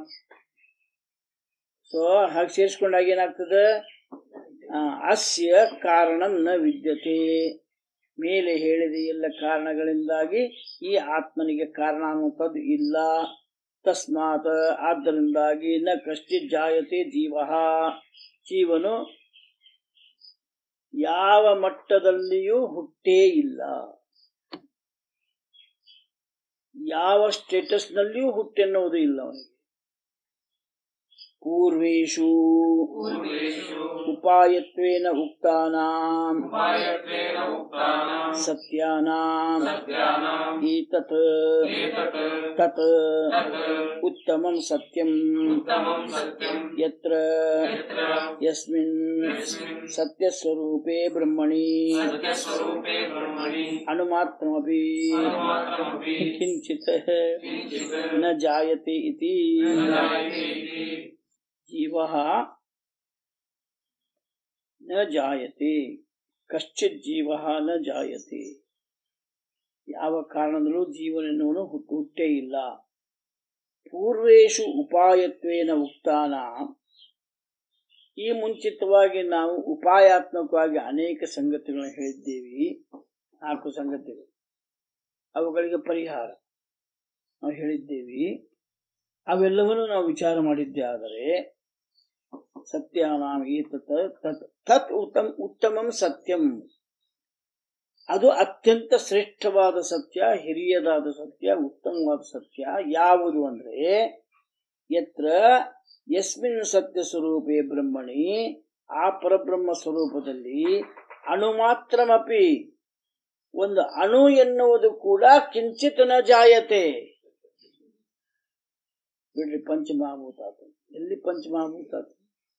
ಸೊ ಹಾಗೆ ಸೇರಿಸ್ಕೊಂಡಾಗ ಏನಾಗ್ತದೆ ಆ, ಅಸ್ಯ ಕಾರಣ ನ ವಿದ್ಯತೆ ಮೇಲೆ ಹೇಳಿದ ಎಲ್ಲ ಕಾರಣಗಳಿಂದಾಗಿ ಈ ಆತ್ಮನಿಗೆ ಕಾರಣ ಅನ್ನುವಂಥದ್ದು ಇಲ್ಲ ತಸ್ಮಾತ್ ಆದ್ದರಿಂದಾಗಿ ನ ಕಶ್ಚಿತ್ ಜಾಯತೆ ಜೀವ ಜೀವನು ಯಾವ ಮಟ್ಟದಲ್ಲಿಯೂ ಹುಟ್ಟೇ ಇಲ್ಲ ಯಾವ ಸ್ಟೇಟಸ್ನಲ್ಲಿಯೂ ಹುಟ್ಟೆನ್ನುವುದು ಇಲ್ಲ ಅವನಿಗೆ ಪೂರ್ವೇಶು पूर्वेषु ಉಪಾಯತ್ವೇನ ಉಕ್ತಾನಾಂ उपायत्वेन उक्तानां ಸತ್ಯಾನಾಂ सत्यानाम् ಏತತ್ एतत् ತತ್ तत् ಉತ್ತಮಂ ಸತ್ಯಂ उत्तमं सत्यं ಯತ್ರ यत्र ಯಸ್ಮಿನ್ यस्मिन् ಸತ್ಯಸ್ವರೂಪೇ ಬ್ರಹ್ಮಣಿ सत्यस्वरूपे ब्रह्मणि ಅಣುಮಾತ್ರಮಪಿ अनुमात्रमपि ಕಿಂಚಿತ್ किञ्चित् ನ ಜಾಯತೆ ಇತಿ न जायते इति ಜೀವ ನ ಜಾಯತೆ ಕಶ್ಚಿತ್ ಜೀವ ನ ಜಾಯತೆ ಯಾವ ಕಾರಣದಲ್ಲೂ ಜೀವನೆನ್ನುವನು ಹುಟ್ಟು ಹುಟ್ಟೇ ಇಲ್ಲ ಪೂರ್ವೇಶು ಉಪಾಯತ್ವೇನ ಉಕ್ತಾನ ಈ ಮುಂಚಿತವಾಗಿ ನಾವು ಉಪಾಯಾತ್ಮಕವಾಗಿ ಅನೇಕ ಸಂಗತಿಗಳನ್ನು ಹೇಳಿದ್ದೇವೆ ನಾಲ್ಕು ಸಂಗತಿಗಳು ಅವುಗಳಿಗೆ ಪರಿಹಾರ ನಾವು ಹೇಳಿದ್ದೇವೆ ಅವೆಲ್ಲವನ್ನು ನಾವು ವಿಚಾರ ಮಾಡಿದ್ದೇ ಆದರೆ ಸತ್ಯಾನಾಂ ಏತತ್ ತತ್ ತತ್ ಉತ್ತಮ ಉತ್ತಮಂ ಸತ್ಯಂ ಅದು ಅತ್ಯಂತ ಶ್ರೇಷ್ಠವಾದ ಸತ್ಯ ಹಿರಿಯದಾದ ಸತ್ಯ ಉತ್ತಮವಾದ ಸತ್ಯ ಯಾವುದು ಅಂದ್ರೆ ಯತ್ರ ಯಸ್ಮಿನ್ ಸತ್ಯ ಸ್ವರೂಪೇ ಬ್ರಹ್ಮಣಿ ಆ ಪರಬ್ರಹ್ಮ ಸ್ವರೂಪದಲ್ಲಿ ಅಣು ಮಾತ್ರಮಪಿ ಒಂದು ಅಣು ಎನ್ನುವುದು ಕೂಡ ಕಿಂಚಿತ್ ನ ಜಾಯತೆ ಬಿಡ್ರಿ ಪಂಚಮಹಾಭೂತ ಆತು ಎಲ್ಲಿ ಪಂಚಮಹಾಭೂತ ಆತು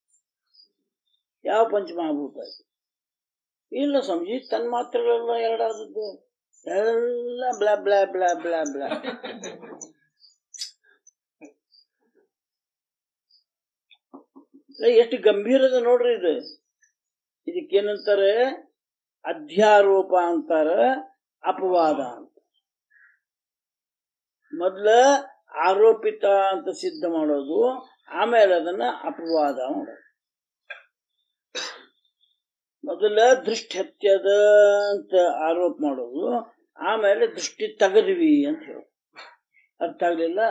ಯಾವ ಪಂಚಮಹಾಭೂತ ಆಯ್ತು ಇಲ್ಲ ಸ್ವಾಮೀಜಿ ತನ್ಮಾತ್ರಗಳೆಲ್ಲ ಎರಡಾದದ್ದು ಎಲ್ಲ blah blah blah blah blah ಏ, ಎಷ್ಟು ಗಂಭೀರದ ನೋಡ್ರಿ ಇದು ಇದಕ್ಕೇನಂತಾರೆ ಅಧ್ಯಾರೋಪ ಅಂತಾರ ಅಪವಾದ ಅಂತ ಮೊದ್ಲ ಆರೋಪಿತ ಅಂತ ಸಿದ್ಧ ಮಾಡೋದು ಆಮೇಲೆ ಅದನ್ನ ಅಪವಾದ ಮಾಡೋದು ಮೊದಲ ದೃಷ್ಟಿ ಹತ್ಯದ ಅಂತ ಆರೋಪ ಮಾಡೋದು ಆಮೇಲೆ ದೃಷ್ಟಿ ತೆಗದ್ವಿ ಅಂತ ಹೇಳೋದು ಅರ್ಥ ಆಗ್ಲಿಲ್ಲ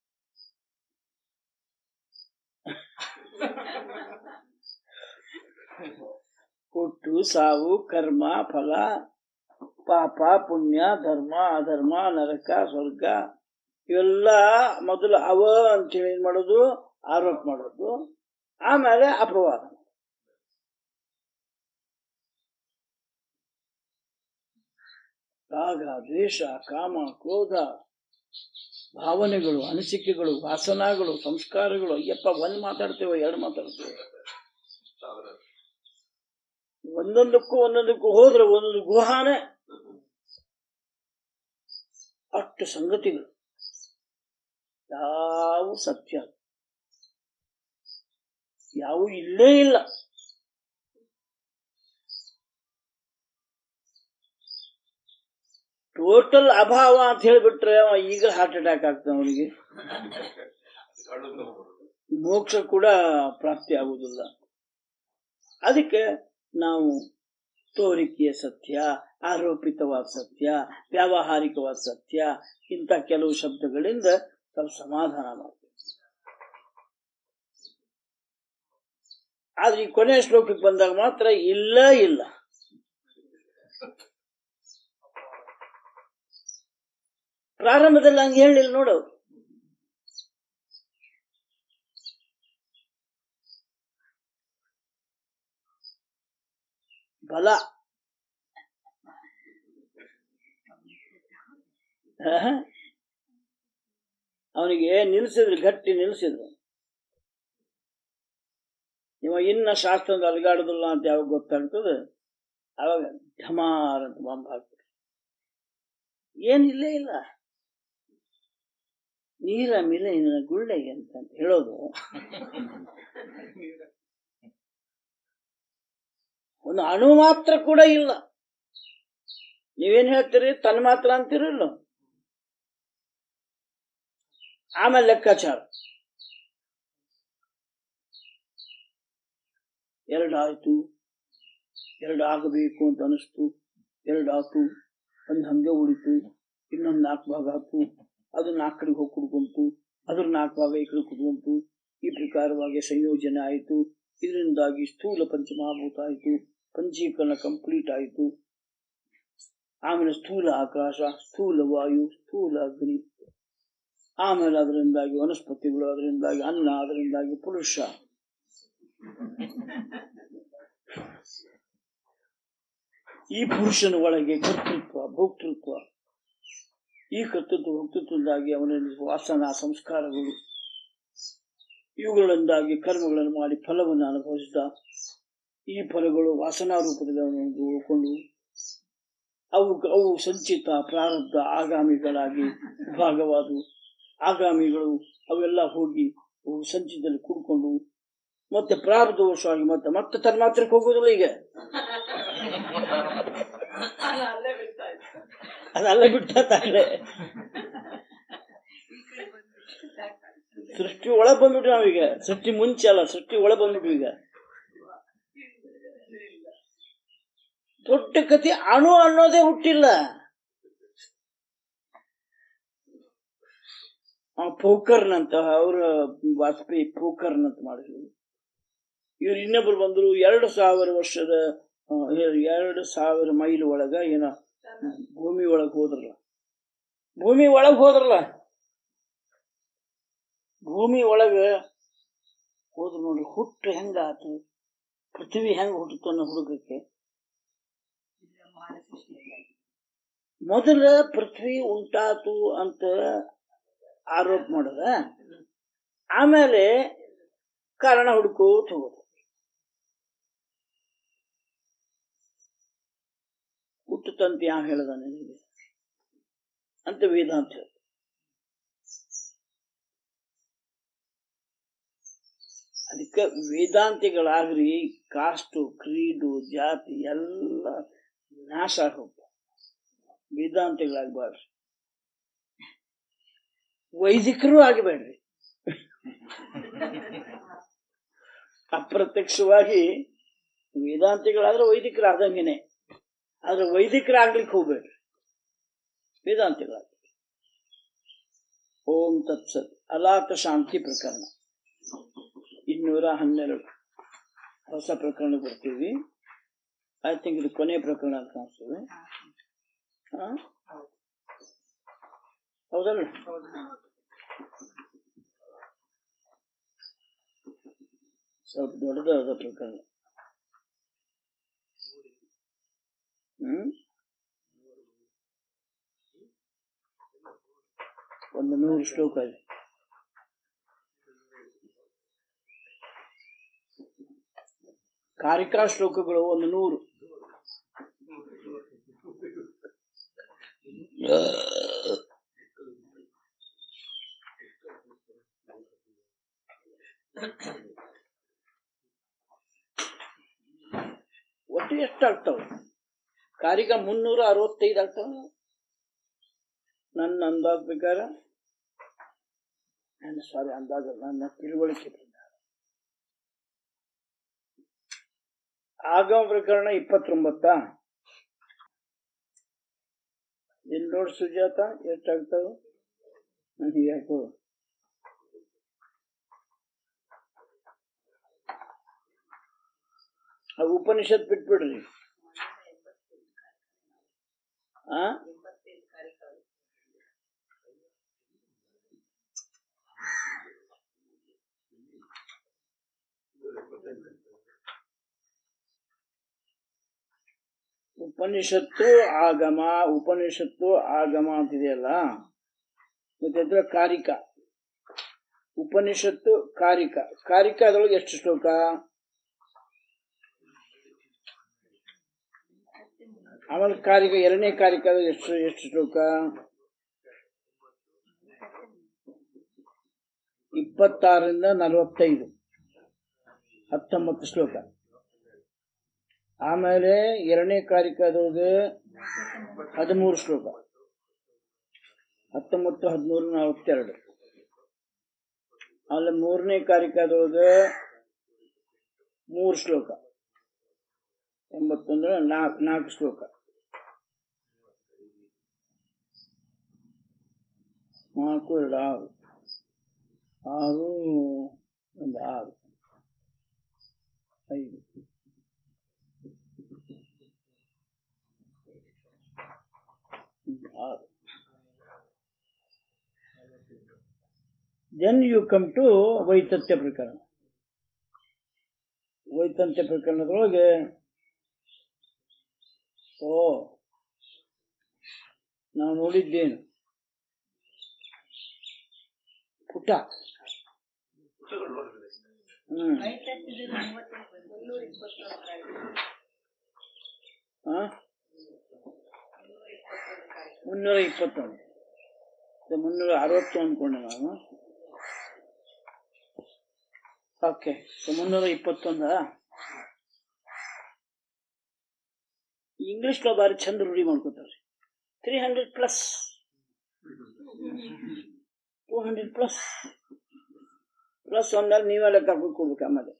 ಹುಟ್ಟು ಸಾವು ಕರ್ಮ ಫಲ ಪಾಪ ಪುಣ್ಯ ಧರ್ಮ ಅಧರ್ಮ ನರಕ ಸ್ವರ್ಗ ಇವೆಲ್ಲ ಮೊದಲು ಅವ ಅಂತೇಳಿ ಏನ್ ಮಾಡೋದು ಆರೋಪ ಮಾಡೋದು ಆಮೇಲೆ ಅಪವಾದ ರಾಗ ದ್ವೇಷ ಕಾಮ ಕ್ರೋಧ ಭಾವನೆಗಳು ಅನಿಸಿಕೆಗಳು ವಾಸನಾಗಳು ಸಂಸ್ಕಾರಗಳು ಅಯ್ಯಪ್ಪ ಒಂದ್ ಮಾತಾಡ್ತೇವೆ ಎರಡು ಮಾತಾಡ್ತೇವೆ ಒಂದೊಂದಕ್ಕೂ ಒಂದೊಂದಕ್ಕೂ ಹೋದ್ರೆ ಒಂದೊಂದು ಗುಹಾನೆ ಅಷ್ಟು ಸಂಗತಿಗಳು ಯಾವ ಸತ್ಯ ಯಾವ ಇಲ್ಲೇ ಇಲ್ಲ ಟೋಟಲ್ ಅಭಾವ ಅಂತ ಹೇಳಿಬಿಟ್ರೆ ಅವ ಈಗ ಹಾರ್ಟ್ ಅಟ್ಯಾಕ್ ಆಗ್ತಾನೆ ಅವನಿಗೆ ಮೋಕ್ಷ ಕೂಡ ಪ್ರಾಪ್ತಿ ಆಗುವುದಿಲ್ಲ ಅದಕ್ಕೆ ನಾವು ತೋರಿಕೆಯ ಸತ್ಯ ಆರೋಪಿತವಾದ ಸತ್ಯ ವ್ಯಾವಹಾರಿಕವಾದ ಸತ್ಯ ಇಂಥ ಕೆಲವು ಶಬ್ದಗಳಿಂದ ಸ್ವಲ್ಪ ಸಮಾಧಾನ ಮಾಡ್ತೀವಿ ಆದ್ರೆ ಈ ಕೊನೆಯ ಶ್ಲೋಕಕ್ಕೆ ಬಂದಾಗ ಮಾತ್ರ ಇಲ್ಲ ಇಲ್ಲ ಪ್ರಾರಂಭದಲ್ಲಿ ಹಂಗೆ ಹೇಳಿಲ್ಲ ನೋಡು ಬಲ ಅವನಿಗೆ ನಿಲ್ಸಿದ್ರು ಗಟ್ಟಿ ನಿಲ್ಸಿದ್ರು ಇವ ಇನ್ನ ಶಾಸ್ತ್ರದ ಅಲಗಾಡುದಿಲ್ಲ ಅಂತ ಯಾವಾಗ ಗೊತ್ತಾಗ್ತದೆ ಅವಾಗ ಢಮಾರ್ ಅಂತ ಬಾಂಬ್ ಹಾಕ್ತಾರೆ ಏನಿಲ್ಲೇ ಇಲ್ಲ ನೀರ ಮಿಲ ಗುಳ್ಳೆಗೆ ಅಂತ ಹೇಳೋದು ಒಂದು ಅಣು ಮಾತ್ರ ಕೂಡ ಇಲ್ಲ ನೀವೇನ್ ಹೇಳ್ತೀರಿ ತನ್ನ ಮಾತ್ರ ಅಂತೀರಲ್ಲ ಆಮೇಲೆ ಲೆಕ್ಕಾಚಾರ ಎರಡು ಆಯ್ತು ಎರಡು ಆಗಬೇಕು ಅಂತ ಅನಿಸ್ತು ಎರಡು ಆತು ಒಂದ್ ಹಂಗೆ ಉಳಿತು ಇನ್ನೊಂದ್ ನಾಲ್ಕು ಭಾಗ ಆತು ಅದು ನಾಲ್ಕು ಕಡೆಗೆ ಹೋಗಿ ಕುಡ್ಕೊಂತು ಅದ್ರ ನಾಲ್ಕು ಭಾಗ ಈ ಕಡೆ ಕುಡ್ಕೊಂತು ಈ ಪ್ರಕಾರವಾಗಿ ಸಂಯೋಜನೆ ಆಯಿತು ಇದರಿಂದಾಗಿ ಸ್ಥೂಲ ಪಂಚಮಹಾಭೂತ ಆಯಿತು ಪಂಚೀಕರಣ ಕಂಪ್ಲೀಟ್ ಆಯಿತು ಆಮೇಲೆ ಸ್ಥೂಲ ಆಕಾಶ ಸ್ಥೂಲ ವಾಯು ಸ್ಥೂಲ ಅಗ್ನಿ ಆಮೇಲೆ ಅದರಿಂದಾಗಿ ವನಸ್ಪತಿಗಳು ಅದರಿಂದಾಗಿ ಅನ್ನ ಅದರಿಂದಾಗಿ ಪುರುಷ ಈ ಪುರುಷನ ಒಳಗೆ ಕರ್ತೃತ್ವ ಭೋಕ್ತೃತ್ವ ಈ ಕರ್ತೃತ್ವ ಭೋಕ್ತೃತ್ವದಿಂದಾಗಿ ಅವನಲ್ಲಿ ವಾಸನಾ ಸಂಸ್ಕಾರಗಳು ಇವುಗಳಿಂದಾಗಿ ಕರ್ಮಗಳನ್ನು ಮಾಡಿ ಫಲವನ್ನು ಅನುಭವಿಸಿದ ಈ ಫಲಗಳು ವಾಸನಾ ರೂಪದಲ್ಲಿ ಅವನನ್ನು ಉಳ್ಕೊಂಡು ಅವು ಅವು ಸಂಚಿತ ಪ್ರಾರಬ್ಧ ಆಗಾಮಿಗಳಾಗಿ ಭಾಗವಾದವು ಆಗಾಮಿಗಳು ಅವೆಲ್ಲ ಹೋಗಿ ಅವು ಸಂಚಿತದಲ್ಲಿ ಕುಡ್ಕೊಂಡು ಮತ್ತೆ ಪ್ರಾರಬ್ಧವಶವಾಗಿ ಮತ್ತೆ ಮತ್ತೆ ತನ್ಮಾತ್ರಕ್ಕೆ ಹೋಗೋದಿಲ್ಲ ಈಗ ಅದಲ್ಲ ಬಿಟ್ಟ ತಾಳೆ ಸೃಷ್ಟಿ ಒಳ ಬಂದ್ಬಿಟ್ವಿ ನಾವೀಗ ಸೃಷ್ಟಿ ಮುಂಚೆ ಅಲ್ಲ ಸೃಷ್ಟಿ ಒಳ ಬಂದ್ಬಿಟ್ವಿ ಈಗ ದೊಡ್ಡ ಕಥೆ ಅಣು ಅನ್ನೋದೇ ಹುಟ್ಟಿಲ್ಲ ಆ ಪೋಕರ್ನಂತ ಅವರ ವಾಜಪೇಯಿ ಪೋಕರ್ನಂತ ಮಾಡಿದ್ರು ಇವ್ರು ಇನ್ನೊಬ್ರು ಬಂದ್ರು ಎರಡು ಸಾವಿರ ವರ್ಷದ ಆ, ಎರಡು ಸಾವಿರ ಮೈಲ್ ಒಳಗ ಏನೋ ಭೂಮಿ ಒಳಗೆ ಹೋದ್ರಲ್ಲ ಭೂಮಿ ಒಳಗೆ ಹೋದ್ರಲ್ಲ ಭೂಮಿ ಒಳಗ ಹೋದ್ರು ನೋಡ್ರಿ ಹುಟ್ಟು ಹೆಂಗಾತು ಪೃಥ್ವಿ ಹೆಂಗ ಹುಟ್ಟಿತು ಅನ್ನೋ ಹುಡುಗಕ್ಕೆ ಮೊದಲ ಪೃಥ್ವಿ ಉಂಟಾತು ಅಂತ ಆರೋಪ ಮಾಡದ ಆಮೇಲೆ ಕಾರಣ ಹುಡುಕೋತ ಹೋಗೋದು ಹುಟ್ಟುತ್ತಂತ ಯಾವ ಹೇಳ್ದ ನಿನಗೆ ಅಂತ ವೇದಾಂತ ಹೇಳ್ದ ಅದಕ್ಕೆ ವೇದಾಂತಿಗಳಾಗ್ರಿ ಕಾಸ್ಟು ಕ್ರೀಡು ಜಾತಿ ಎಲ್ಲ ನಾಶ ಆಗೋಗ್ತಾವ ವೇದಾಂತಿಗಳಾಗಬಾರ್ರಿ ವೈದಿಕರು ಆಗಬೇಡ್ರಿ ಅಪ್ರತ್ಯಕ್ಷವಾಗಿ ವೇದಾಂತಿಗಳಾದ್ರೆ ವೈದಿಕರಾದಂಗೆನೆ ಆದ್ರೆ ವೈದಿಕರಾಗ್ಲಿಕ್ಕೆ ಹೋಗ್ಬೇಡ್ರಿ ವೇದಾಂತಿಗಳಾಗ ಓಂ ತತ್ಸತ್ ಅಲಾತ ಶಾಂತಿ ಪ್ರಕರಣ ಇನ್ನೂರ ಹನ್ನೆರಡು ಹೊಸ ಪ್ರಕರಣ ಬರ್ತೀವಿ ಐ ಥಿಂಕ್ ಇದು ಕೊನೆ ಪ್ರಕರಣ ಅಂತ ಕಾಣಿಸ್ತದೆ ಹಾ? ಹೌದಲ್ಲ ಸ್ವಲ್ಪ ದೊಡ್ಡದಾದ ಪ್ರಕರಣ ಹ್ಮ್ ಒಂದು ನೂರು ಶ್ಲೋಕ ಇದೆ ಕಾರಿಕಾ ಶ್ಲೋಕಗಳು ಒಂದು ನೂರು ಒಟ್ಟು ಎಷ್ಟು ಆಗ್ತಾವ ಕಾರಿಕಾ ಮುನ್ನೂರ ಅರವತ್ತೈದು ಆಗ್ತಾವ ನನ್ನ ಅಂದಾಜ್ ಪ್ರಕಾರ ನನ್ನ ಸಾರಿ ಅಂದಾಜ ನನ್ನ ತಿಳುವಳಿಕೆ ಪ್ರಕಾರ ಆಗಮ ಪ್ರಕರಣ ಇಪ್ಪತ್ತೊಂಬತ್ತ ಇಲ್ಲಿ ನೋಡ್ ಸುಜಾತ ಎಷ್ಟಾಗ್ತಾವ ನನಗೆ ಯಾಕೋ ಆ ಉಪನಿಷತ್ ಬಿಟ್ಬಿಡ್ರಿ ಆ ಉಪನಿಷತ್ತು ಆಗಮ ಉಪನಿಷತ್ತು ಆಗಮ ಅಂತಿದೆಯಲ್ಲ ಮತ್ತೆ ಅದ್ರ ಕಾರಿಕ ಉಪನಿಷತ್ತು ಕಾರಿಕ ಕಾರಿಕ ಅದ್ರೊಳಗೆ ಎಷ್ಟು ಶ್ಲೋಕ ಆಮೇಲೆ ಕಾರಿಕ ಎರಡನೇ ಕಾರಿಕ ಎಷ್ಟು ಎಷ್ಟು ಶ್ಲೋಕ ಇಪ್ಪತ್ತಾರರಿಂದ ನಲವತ್ತೈದು ಹತ್ತೊಂಬತ್ತು ಶ್ಲೋಕ ಆಮೇಲೆ ಎರಡನೇ ಕಾರಿಕದೊಳಗೆ ಹದಿಮೂರು ಶ್ಲೋಕ ಹತ್ತೊಂಬತ್ತು ಹದಿಮೂರು ನಲವತ್ತೆರಡು ಆಮೇಲೆ ಮೂರನೇ ಕಾರಿಕದೊಳಗೆ ಮೂರು ಶ್ಲೋಕ ಎಂಬತ್ತೊಂದರ ನಾಲ್ಕು ನಾಲ್ಕು ಶ್ಲೋಕ ನಾಲ್ಕು ಎರಡು ಆರು ಆರು ಒಂದು ಆರು ಐದು ಹ್ಮ್, ಆರು ದೆನ್ ಯು ಕಮ್ ಟು ವೈತತ್ಯ ಪ್ರಕರಣ ವೈತಂತ್ಯ ಪ್ರಕರಣದೊಳಗೆ ಓ ನಾವು ನೋಡಿದ್ದೇನು ಪುಟ ಹ್ಮ್ ಆ? ಮುನ್ನೂರ ಇಪ್ಪತ್ತೊಂದು ಇದು ಮುನ್ನೂರ ಅರವತ್ತು ಅಂದ್ಕೊಂಡೆ ನಾನು ಓಕೆ ಮುನ್ನೂರ ಇಪ್ಪತ್ತೊಂದ ಇಂಗ್ಲಿಷ್లో ಬಾರಿ ಚಂದ ರೂಢಿ ಮಾಡ್ಕೋತಾರೆ three hundred plus two hundred plus plus ಒಂದಲ್ಲಿ ನೀವೇ ಲೆಕ್ಕ ಹಾಕಿ ಕೊಡ್ಬೇಕು ಆಮೇಲೆ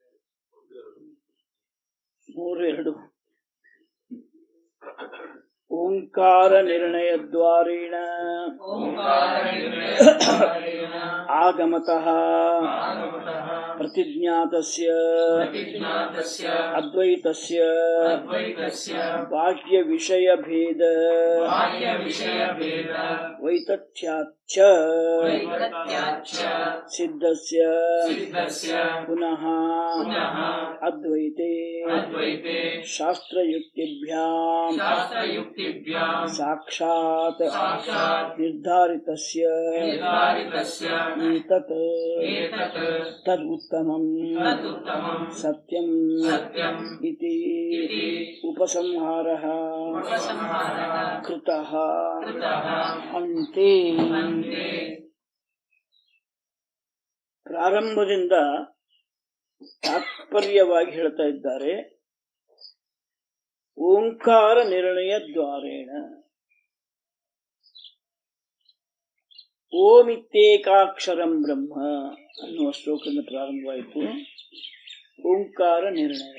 ಮೂರು ಎರಡು ಓಂಕಾರ ನಿರ್ಣಯ ದ್ವಾರೇಣ ओङ्कारनिर्णयद्वारेण ಆಗಮತಃ आगमतः ಪ್ರತಿಜ್ಞಾತಸ್ಯ प्रतिज्ञातस्य ಅದ್ವೈತಸ್ಯ अद्वैतस्य ಬಾಹ್ಯ ವಿಷಯ ಭೇದ बाह्यविषयभेद ವೈತಥ್ಯಾಚ್ಚ वैकत्याच्च ಸಿದ್ಧಸ್ಯ सिद्धस्य ಪುನಃ पुनः ಅದ್ವೈತೆ अद्वैते ಶಾಸ್ತ್ರಯುಕ್ತಿಭ್ಯಾಂ शास्त्रयुक्तिभ्यां ಸಾಕ್ಷಾತ್ साक्षात् ನಿರ್ಧಾರಿತಸ್ಯ निर्धारितस्य ಏತತ್ एतत् ತದ್ ಉತ್ತಮಂ तदुत्तमं ಸತ್ಯಂ सत्यम् ಇತಿ इति ಉಪಸಂಹಾರಃ उपसंहारः ಕೃತಃ कृतः ಅಂತೆ अन्ते ಪ್ರಾರಂಭದಿಂದ ತಾತ್ಪರ್ಯವಾಗಿ ಹೇಳ್ತಾ ಇದ್ದಾರೆ ಓಂಕಾರ ನಿರ್ಣಯ ದ್ವಾರೇಣ ಓಮಿತ್ತೇಕಾಕ್ಷರಂ ಬ್ರಹ್ಮ ಅನ್ನುವ ಶ್ಲೋಕದಿಂದ ಪ್ರಾರಂಭವಾಯಿತು ಓಂಕಾರ ನಿರ್ಣಯ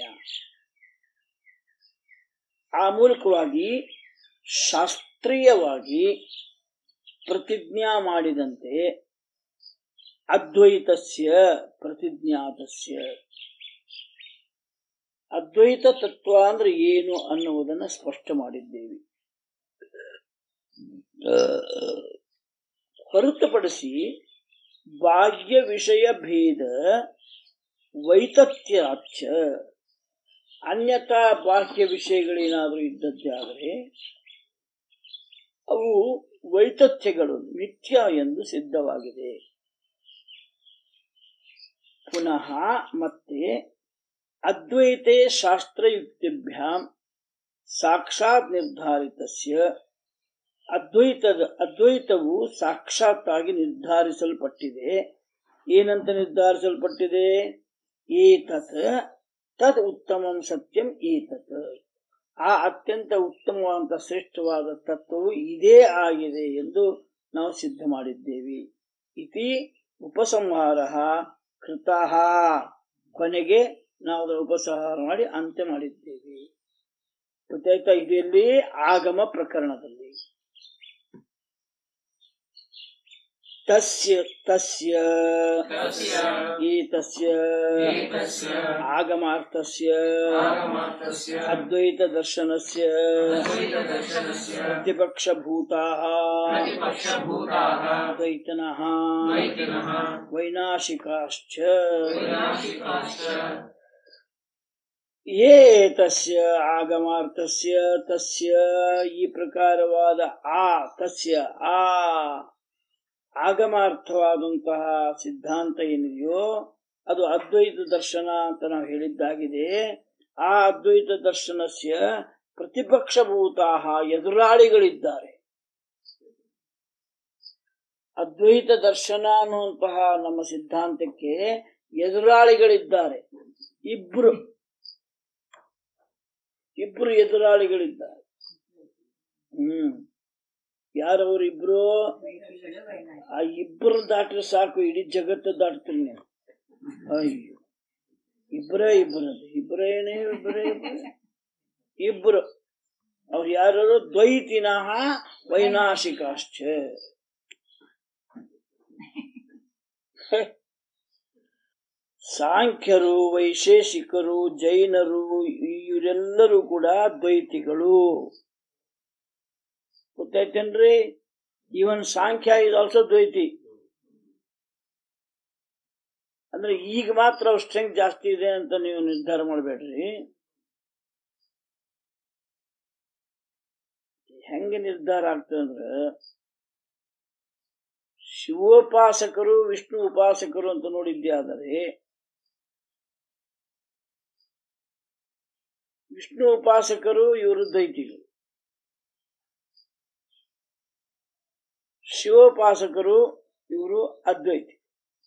ಆ ಮೂಲಕವಾಗಿ ಶಾಸ್ತ್ರೀಯವಾಗಿ ಪ್ರತಿಜ್ಞಾ ಮಾಡಿದಂತೆ ಅದ್ವೈತಸ್ಯ ಪ್ರತಿಜ್ಞಾತಸ್ಯ ಅದ್ವೈತ ತತ್ವ ಅಂದ್ರೆ ಏನು ಅನ್ನುವುದನ್ನು ಸ್ಪಷ್ಟ ಮಾಡಿದ್ದೇವೆ ಆ, ಹೊರತುಪಡಿಸಿ ಬಾಹ್ಯ ವಿಷಯ ಭೇದ ವೈತಥ್ಯಾಚ ಅನ್ಯಥಾ ಬಾಹ್ಯ ವಿಷಯಗಳೇನಾದರೂ ಇದ್ದದ್ದೇ ಆದರೆ ಅವು ವೈತಥ್ಯಗಳು ಮಿಥ್ಯ ಎಂದು ಸಿದ್ಧವಾಗಿದೆ ಪುನಃ ಮತ್ತೆ ಅದ್ವೈತೆ ಶಾಸ್ತ್ರಯುಕ್ತಿಭ್ಯಾಂ ಸಾಕ್ಷಾತ್ ನಿರ್ಧಾರಿತಸ್ಯ ಅದ್ವೈತದ ಅದ್ವೈತವು ಸಾಕ್ಷಾತ್ತಾಗಿ ನಿರ್ಧಾರಿಸಲ್ಪಟ್ಟಿದೆ ಏನಂತ ನಿರ್ಧಾರಿಸಲ್ಪಟ್ಟಿದೆ ಏತತ್ ತದ್ ಉತ್ತಮಂ ಸತ್ಯಂ ಏತತ್ ಆ ಅತ್ಯಂತ ಉತ್ತಮವಾದ ಶ್ರೇಷ್ಠವಾದ ತತ್ವವು ಇದೇ ಆಗಿದೆ ಎಂದು ನಾವು ಸಿದ್ಧ ಮಾಡಿದ್ದೇವೆ ಇತಿ ಉಪಸಂಹಾರ ಕೃತಃ ಕೊನೆಗೆ ನಾವು ಅದರ ಉಪಸಂಹಾರ ಮಾಡಿ ಅಂತ್ಯ ಮಾಡಿದ್ದೇವೆ ಗೊತ್ತಾಯ್ತಾ ಇದರಲ್ಲಿ ಆಗಮ ಪ್ರಕರಣದಲ್ಲಿ ತಸ್ಯ ತಸ್ಯ तस्य ಏತಸ್ಯ एतस्य ಆಗಮಾರ್ಥಸ್ಯ आगमार्थस्य ಅದ್ವೈತ ದರ್ಶನಸ್ಯ अद्वैतदर्शनस्य ಪ್ರತಿಪಕ್ಷಭೂತಾಃ प्रतिपक्षभूताः ದ್ವೈತನಃ द्वैतिनः ವೈನಾಶಿಕಾಶ್ಚ वैनाशिकाश्च ಏತಸ್ಯ ಆಗಮಾರ್ಥಸ್ಯ ತಸ್ಯ ಈ ಪ್ರಕಾರವಾದ ಆ ತಸ್ಯ ಆ ಆಗಮಾರ್ಥವಾದಂತಹ ಸಿದ್ಧಾಂತ ಏನಿದೆಯೋ ಅದು ಅದ್ವೈತ ದರ್ಶನ ಅಂತ ನಾವು ಹೇಳಿದ್ದಾಗಿದೆ ಆ ಅದ್ವೈತ ದರ್ಶನಸ್ಯ ಪ್ರತಿಪಕ್ಷಭೂತಾಹ ಎದುರಾಳಿಗಳಿದ್ದಾರೆ ಅದ್ವೈತ ದರ್ಶನ ಅನ್ನುವಂತಹ ನಮ್ಮ ಸಿದ್ಧಾಂತಕ್ಕೆ ಎದುರಾಳಿಗಳಿದ್ದಾರೆ ಇಬ್ರು ಇಬ್ರು ಎದುರಾಳಿಗಳಿದ್ದಾರೆ ಹ್ಮ್ ಯಾರವರು ಇಬ್ರು ಆ ಇಬ್ಬರು ದಾಟ್ರೆ ಸಾಕು ಇಡೀ ಜಗತ್ತು ದಾಟ್ತೀನಿ ನೀವು ಅಯ್ಯೋ ಇಬ್ಬರೇ ಇಬ್ಬರು ಇಬ್ಬರೇನೇ ಇಬ್ಬರೇ ಇಬ್ಬರೇ ಇಬ್ರು ಅವ್ರು ಯಾರು ದ್ವೈತಿನಃ ವೈನಾಶಿಕಾಶ್ಚ ಹೆ. ಸಾಂಖ್ಯರು ವೈಶೇಷಿಕರು ಜೈನರು ಇವರೆಲ್ಲರೂ ಕೂಡ ದ್ವೈತಿಗಳು ಗೊತ್ತಾಯ್ತೇನ್ರಿ ಇವನ್ ಸಾಂಖ್ಯ ಇಸ್ ಆಲ್ಸೋ ದ್ವೈತಿ ಅಂದ್ರೆ ಈಗ ಮಾತ್ರ ಅವ್ರ ಸ್ಟ್ರೆಂಗ್ ಜಾಸ್ತಿ ಇದೆ ಅಂತ ನೀವು ನಿರ್ಧಾರ ಮಾಡಬೇಡ್ರಿ ಹೆಂಗೆ ನಿರ್ಧಾರ ಆಗ್ತದೆ ಅಂದ್ರೆ ಶಿವೋಪಾಸಕರು ವಿಷ್ಣು ಉಪಾಸಕರು ಅಂತ ನೋಡಿದ್ದೆ ಆದರೆ ವಿಷ್ಣು ಉಪಾಸಕರು ಇವರು ದ್ವೈತಿಗಳು ಶಿವೋಪಾಸಕರು ಇವರು ಅದ್ವೈತಿ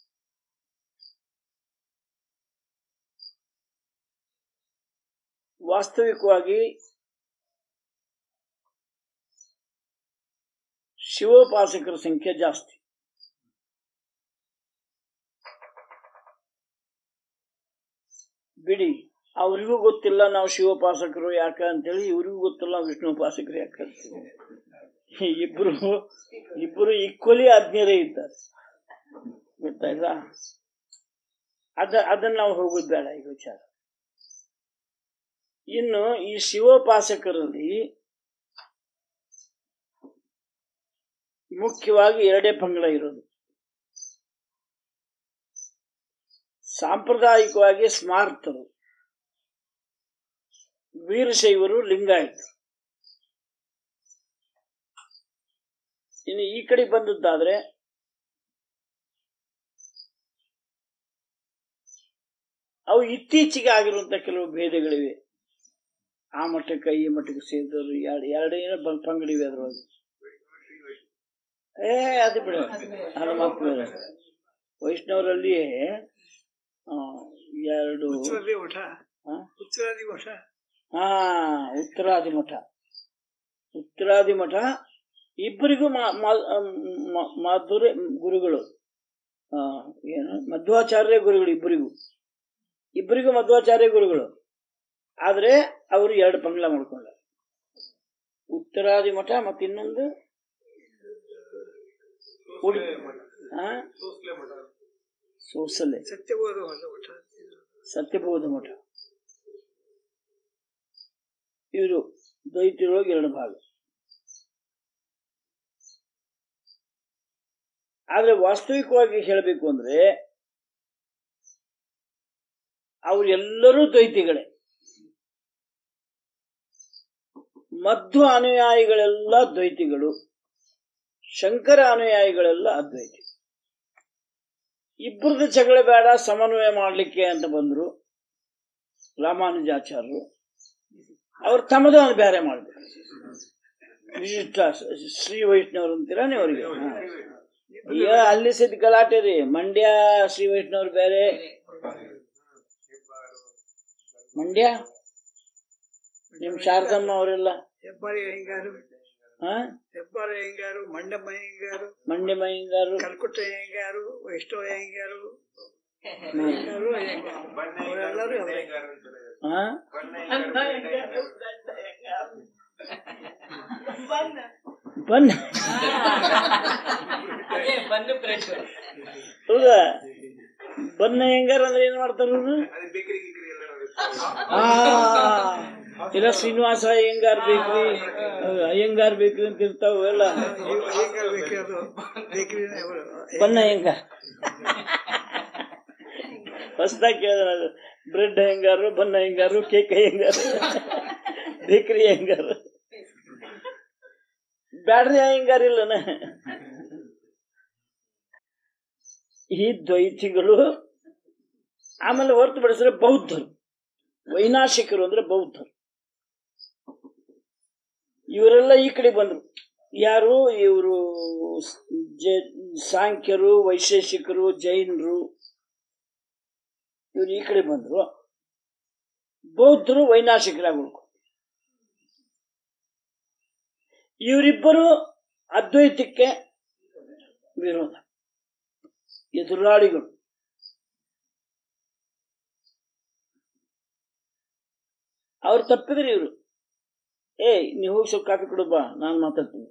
ವಾಸ್ತವಿಕವಾಗಿ ಶಿವೋಪಾಸಕರ ಸಂಖ್ಯೆ ಜಾಸ್ತಿ ಬಿಡಿ ಅವ್ರಿಗೂ ಗೊತ್ತಿಲ್ಲ ನಾವು ಶಿವೋಪಾಸಕರು ಯಾಕ ಅಂತೇಳಿ ಇವ್ರಿಗೂ ಗೊತ್ತಿಲ್ಲ ನಾವು ವಿಷ್ಣು ಉಪಾಸಕರು ಯಾಕೆ ಅಂತೀವಿ ಇಬ್ರು ಇಬ್ರು ಈಕ್ವಲಿ ಆಜ್ಞರೇ ಇದ್ದಾರೆ ಗೊತ್ತಾಯ್ತಾ ಅದ ಅದನ್ನ ನಾವು ಹೋಗೋದು ಬೇಡ ಈ ವಿಚಾರ ಇನ್ನು ಈ ಶಿವೋಪಾಸಕರಲ್ಲಿ ಮುಖ್ಯವಾಗಿ ಎರಡೇ ಪಂಗಡ ಇರೋದು ಸಾಂಪ್ರದಾಯಿಕವಾಗಿ ಸ್ಮಾರ್ತರು ವೀರಶೈವರು ಲಿಂಗಾಯತರು ಇನ್ನು ಈ ಕಡೆ ಬಂದದ್ದಾದ್ರೆ ಅವು ಇತ್ತೀಚೆಗೆ ಆಗಿರುವಂತ ಕೆಲವು ಭೇದಗಳಿವೆ ಆ ಮಠಕ್ಕೆ ಈ ಮಠಕ್ಕೆ ಸೇರಿದವರು ಎರಡು ಎರಡೇನೋ ಬ- ಪಂಗಡಿವೆ ಅದ್ರೊಳಗೆ ಏ ಅದು ಬಿಡ ಅದು ಮಾತು ಬೇರೆ ವೈಷ್ಣವರಲ್ಲಿಯೇ ಆ, ಎರಡು ಉತ್ತರಾದಿ ಮಠ ಹಾ? ಉತ್ತರಾದಿ ಮಠ ಹಾ ಉತ್ತರಾದಿ ಮಠ ಉತ್ತರಾದಿ ಮಠ ಇಬ್ಬರಿಗೂ ಮಾ- ಮಾ- ಮ- ಮಾಧುರ್ಯ ಗುರುಗಳು ಆ, ಏನು ಮಧ್ವಾಚಾರ್ಯ ಗುರುಗಳು ಇಬ್ಬರಿಗೂ ಇಬ್ಬರಿಗೂ ಮಧ್ವಾಚಾರ್ಯ ಗುರುಗಳು ಆದ್ರೆ ಅವರು ಎರಡು ಪಂಗಡ ಮಾಡ್ಕೊಂಡ ಉತ್ತರಾದಿ ಮಠ ಮತ್ತೆ ಇನ್ನೊಂದು ಉಡಿ ಆ? ಸೋಸಲೆ ಸತ್ಯಬೋಧ ಮಠ ಸತ್ಯಬೋಧ ಮಠ ಇವರು ದ್ವೈತಿರೊಳಗೆ ಎರಡು ಭಾಗ ಆದ್ರೆ ವಾಸ್ತವಿಕವಾಗಿ ಹೇಳಬೇಕು ಅಂದ್ರೆ ಅವರೆಲ್ಲರೂ ದ್ವೈತಿಗಳೇ ಮಧ್ವ ಅನುಯಾಯಿಗಳೆಲ್ಲ ದ್ವೈತಿಗಳು ಶಂಕರ ಅನುಯಾಯಿಗಳೆಲ್ಲ ಅದ್ವೈತಿ ಇಬ್ಬರದ್ದು ಜಗಳ ಬೇಡ ಸಮನ್ವಯ ಮಾಡಲಿಕ್ಕೆ ಅಂತ ಬಂದ್ರು ರಾಮಾನುಜಾಚಾರ್ಯರು ಅವ್ರು ತಮ್ಮದೇ ಒಂದು ಬೇರೆ ಮಾಡ್ಬೇಕು ವಿಶಿಷ್ಟ ಶ್ರೀ ವೈಷ್ಣವರು ಅಂತೀರಾ ನೀವು ಅವರಿಗೆ ಈಗ ಅಲ್ಲಿ ಸಿದ್ಧ ಗಲಾಟೆ ರೀ ಮಂಡ್ಯ ಶ್ರೀ ವೈಷ್ಣವರು ಬೇರೆ ಮಂಡ್ಯ ನಿಮ್ ಶಾರದಮ್ಮ ಅವರೆಲ್ಲ ಹೆಬ್ಬಾರಿ ಅಯ್ಯಂಗಾರು ಹಾ ಹೆಬ್ಬಾರಿ ಅಯ್ಯಂಗಾರು ಮಂಡಮ್ಮ ಅಯ್ಯಂಗಾರು ಮಂಡ್ಯ ಮೈಂಗಾರು ಕಲ್ಕುಟ್ಟ ಅಯ್ಯಂಗಾರು ವೈಷ್ಣವ ಅಯ್ಯಂಗಾರು ಅಯ್ಯಂಗಾರು ಅಯ್ಯಂಗಾರು ಅವರೆಲ್ಲರೂ ಅವರೇ. ಹಾ ಬನ್ನ ಅದೇ ಬಂದು ಬ್ರೆಡ್ ಹೌದಾ ಬನ್ನ ಹೆಂಗಾರ ಅಂದ್ರೆ ಏನ್ ಮಾಡ್ತಾರ ಅವ್ರು? ಆ ಇಲ್ಲ ಶ್ರೀನಿವಾಸ ಅಯ್ಯಂಗಾರ್ ಬೇಕ್ರಿ ಅಯ್ಯಂಗಾರ್ ಬೇಕ್ರಿ ಅಂತ ಇರ್ತಾವ ಎಲ್ಲ ಇವ್ ಅಯ್ಯಂಗಾರು ಬೇಕಿರೋದು ಬೇಕ್ರಿನೇ ಅವರು ಬನ್ನ ಅಯ್ಯಂಗಾರ್ ಹೊಸದಾಗಿ ಕೇಳಿದ ಬ್ರೆಡ್ ಅಯ್ಯಂಗಾರು ಬನ್ನ ಅಯ್ಯಂಗಾರು ಕೇಕ್ ಅಯ್ಯಂಗಾರು ಬೇಕ್ರಿ ಅಯ್ಯಂಗಾರು ಬ್ಯಾಡ್ರಿ ಅಯ್ಯಂಗಾರ್ ಇಲ್ಲನ ಈ ದ್ವೈತಿಗಳು ಆಮೇಲೆ ಹೊರತುಪಡಿಸಿದ್ರೆ ಬೌದ್ಧರು ವೈನಾಶಿಕರು ಅಂದ್ರೆ ಬೌದ್ಧರು ಇವರೆಲ್ಲ ಈ ಕಡೆ ಬಂದ್ರು ಯಾರು ಇವರು ಸಾಂಖ್ಯರು ವೈಶೇಷಿಕರು ಜೈನರು ಇವ್ರು ಈ ಕಡೆ ಬಂದ್ರು ಬೌದ್ಧರು ವೈನಾಶಿಕರಾಗಿ ಉಳ್ಕೊ ಇವರಿಬ್ಬರು ಅದ್ವೈತಕ್ಕೆ ವಿರೋಧ ಎದುರಾಳಿಗಳು ಅವ್ರು ತಪ್ಪಿದ್ರಿ ಇವರು ಏಯ್ ನೀವು ಹೋಗಿ ಸ್ವಲ್ಪ ಕಾಫಿ ಕೊಡು ಬಾ ನಾನು ಮಾತಾಡ್ತೀನಿ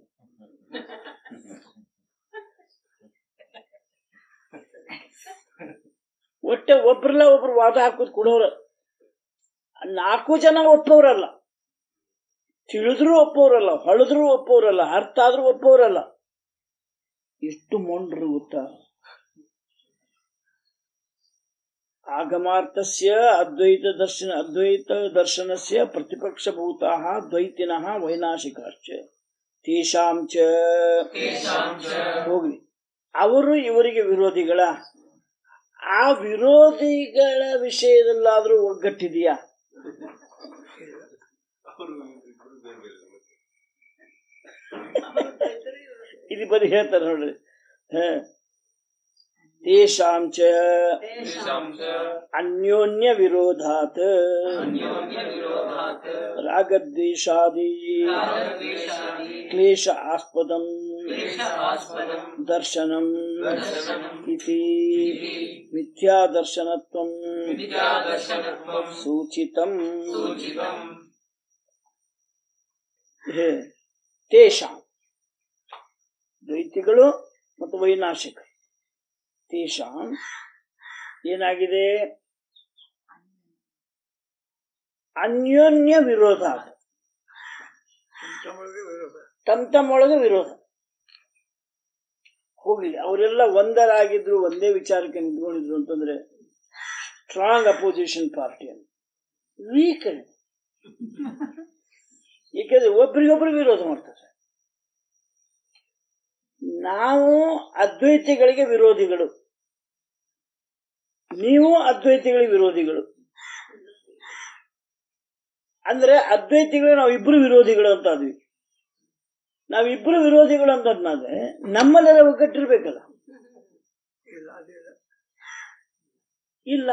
ಒಟ್ಟೆ ಒಬ್ರಲ್ಲ ಒಬ್ರು ವಾದ ಹಾಕೋದು ಕೊಡೋರ ನಾಲ್ಕು ಜನ ಒಪ್ಪೋರಲ್ಲ ತಿಳಿದ್ರು ಒಪ್ಪೋರಲ್ಲ ಹೊಳೆದ್ರು ಒಪ್ಪೋರಲ್ಲ ಅರ್ಥ ಆದ್ರೂ ಒಪ್ಪೋರಲ್ಲ ಎಷ್ಟು ಮೊಂಡ್ರು ಗೊತ್ತಾ ಆಗಮಾರ್ಥಸ್ಯ ಅದ್ವೈತ ದರ್ಶನ ಅದ್ವೈತ ದರ್ಶನಸ್ಯ ಪ್ರತಿಪಕ್ಷಭೂತಾಃ ದ್ವೈತಿನಃ ವೈನಾಶಿಕಾಶ್ಚ ತೇಷಾಂ ಚ ತೇಷಾಂ ಚ ಹೋಗ್ಲಿ ಅವರು ಇವರಿಗೆ ವಿರೋಧಿಗಳ ಆ ವಿರೋಧಿಗಳ ವಿಷಯದಲ್ಲಾದ್ರೂ ಒಗ್ಗಟ್ಟಿದೆಯಾ ಇದು ಬರೀ ಹೇಳ್ತಾರೆ ನೋಡ್ರಿ ಹ. ತೇಷಾಂ ಚ ತೇಷಾಂ ಚ ಅನ್ಯೋನ್ಯ ವಿರೋಧಾತ್ ಅನ್ಯೋನ್ಯ ವಿರೋಧಾತ್ ರಾಗದ್ವೇಷಾದಿ ರಾಗದ್ವೇಷಾದಿ ಕ್ಲೇಶ ಆಸ್ಪದಂ क्लेशास्पदम् ದರ್ಶನಂ दर्शनम् ಇತಿ इति ಮಿಥ್ಯಾದರ್ಶನತ್ವಂ विद्यादर्शनत्वम् ಸೂಚಿತಂ सूचितम् ಹೇ ತೇಷಾಂ ದ್ವೈತಿಗಳು ಮತ್ತು ವೈನಾಶಿಕರು ತೇಷಾಂ ಏನಾಗಿದೆ ಅನ್ಯೋನ್ಯ ವಿರೋಧ ತಮ್ಮೊಳಗೆ ವಿರೋಧ ತಮ್ಮ ತಮ್ಮೊಳಗೆ ವಿರೋಧ ಹೋಗ್ಲಿ ಅವರೆಲ್ಲ ಒಂದರಾಗಿದ್ರು ಒಂದೇ ವಿಚಾರಕ್ಕೆ ನಿಂತ್ಕೊಂಡಿದ್ರು ಅಂತಂದ್ರೆ ಸ್ಟ್ರಾಂಗ್ ಅಪೋಸಿಷನ್ ಪಾರ್ಟಿ ಅಂತ ವೀಕ್ ಏಕೆಂದ್ರೆ ಒಬ್ರಿಗೊಬ್ರು ವಿರೋಧ ಮಾಡ್ತಾರೆ ನಾವು ಅದ್ವೈತಿಗಳಿಗೆ ವಿರೋಧಿಗಳು ನೀವು ಅದ್ವೈತಿಗಳಿಗೆ ವಿರೋಧಿಗಳು ಅಂದ್ರೆ ಅದ್ವೈತಿಗಳು ನಾವಿಬ್ರು ವಿರೋಧಿಗಳು ಅಂತ ಆದ್ವಿ ನಾವಿಬ್ರು ವಿರೋಧಿಗಳು ಅಂತಂದ್ರೆ ನಮ್ಮಲ್ಲೆಲ್ಲ ಒಗ್ಗಟ್ಟಿರ್ಬೇಕಲ್ಲ ಇಲ್ಲ ಅದಿಲ್ಲ ಇಲ್ಲ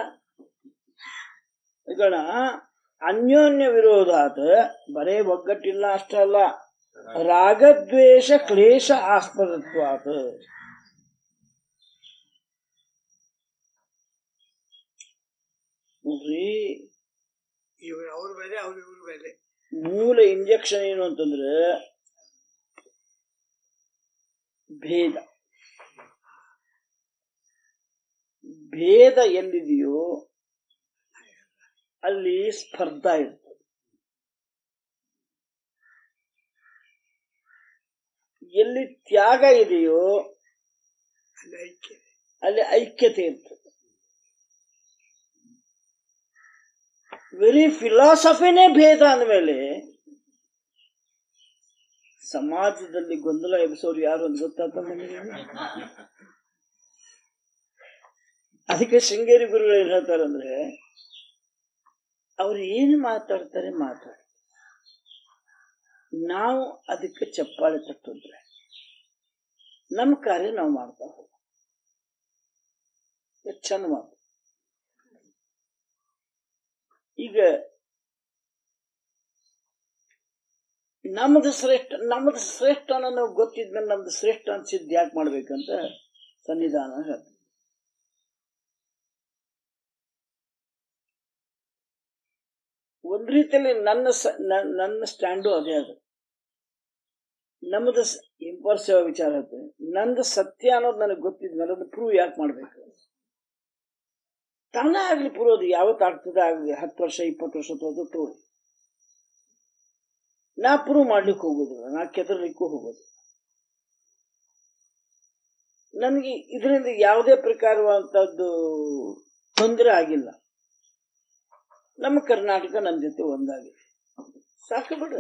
ಗಣ ಅನ್ಯೋನ್ಯ ವಿರೋಧಾತ್ ಬರೇ ಒಗ್ಗಟ್ಟಿಲ್ಲ ಅಷ್ಟೇ ಅಲ್ಲ ರಾಗದ್ವೇಷ ಕ್ಲೇಶ ಆಸ್ಪದತ್ವಾತ್ ನೋಡ್ರಿ ಇವ್ರು ಅವ್ರ ಮೇಲೆ ಅವ್ರ ಇವ್ರ ಮೇಲೆ ಮೂಲ ಇಂಜೆಕ್ಷನ್ ಏನು ಅಂತಂದ್ರೆ ಭೇದ ಭೇದ ಎಲ್ಲಿದೆಯೋ ಅಲ್ಲಿ ಸ್ಪರ್ಧಾ ಇರ್ತದೆ ಎಲ್ಲಿ ತ್ಯಾಗ ಇದೆಯೋ ಅಲ್ಲಿ ಐಕ್ಯ ಅಲ್ಲಿ ಐಕ್ಯತೆ ಇರ್ತದೆ ವೆರಿ ಫಿಲಾಸಫಿನೇ ಭೇದ ಅಂದಮೇಲೆ ಸಮಾಜದಲ್ಲಿ ಗೊಂದಲ ಎಬ್ಸೋರು ಯಾರು ಅಂತ ಗೊತ್ತಾಗ್ತ ನಿಮಗೆ ಅದಕ್ಕೆ ಶೃಂಗೇರಿ ಗುರುಗಳು ಏನ್ ಹೇಳ್ತಾರಂದ್ರೆ ಅವ್ರು ಏನು ಮಾತಾಡ್ತಾರೆ ಮಾತಾಡ್ತಾರೆ ನಾವು ಅದಕ್ಕೆ ಚಪ್ಪಾಳೆ ತಟ್ಟಿದ್ರೆ ನಮ್ಮ ಕಾರ್ಯ ನಾವು ಮಾಡ್ತಾ ಹೋಗೋಣ ಎಷ್ಟ್ ಚಂದ ಮಾತು ಈಗ ನಮ್ದು ಶ್ರೇಷ್ಠ ನಮ್ದು ಶ್ರೇಷ್ಠ ಅನ್ನೋ ಗೊತ್ತಿದ್ಮೇಲೆ ನಮ್ದು ಶ್ರೇಷ್ಠ ಅನ್ಸಿದ್ ಯಾಕೆ ಮಾಡ್ಬೇಕಂತ ಸನ್ನಿಧಾನ ಹೇಳ್ತಾರೆ ಒಂದ್ ರೀತಿಯಲ್ಲಿ ನನ್ನ ಸ- ನ- ನನ್ನ ಸ್ಟ್ಯಾಂಡು ಅದೇ ಅದು ನಮ್ಮದು ಇಂಪರ್ಸಿವ್ ವಿಚಾರ ಹೇಳ್ತೇನೆ ನಂದು ಸತ್ಯ ಅನ್ನೋದು ನನಗೆ ಗೊತ್ತಿದ್ಮೇಲೆ ಅದು ಪ್ರೂವ್ ಯಾಕೆ ಮಾಡ್ಬೇಕು ತಾನೇ ಆಗ್ಲಿ ಪ್ರೂವ್ ಅದು ಯಾವತ್ತು ಆಗ್ತದೆ ಆಗ್ಲಿ ಹತ್ತು ವರ್ಷ ಇಪ್ಪತ್ತು ವರ್ಷ ತೋದು ತೋಳಿ ನಾ ಪ್ರೂವ್ ಮಾಡ್ಲಿಕ್ಕೆ ಹೋಗೋದಿಲ್ಲ ನಾ ಕೆದರ್ಲಿಕ್ಕೂ ಹೋಗೋದಿಲ್ಲ ನನಗೆ ಇದರಿಂದ ಯಾವುದೇ ಪ್ರಕಾರವಾದಂಥದ್ದು ತೊಂದರೆ ಆಗಿಲ್ಲ ನಮ್ಮ ಕರ್ನಾಟಕ ನನ್ನ ಜೊತೆ ಒಂದಾಗಿದೆ ಸಾಕು ಬಿಡು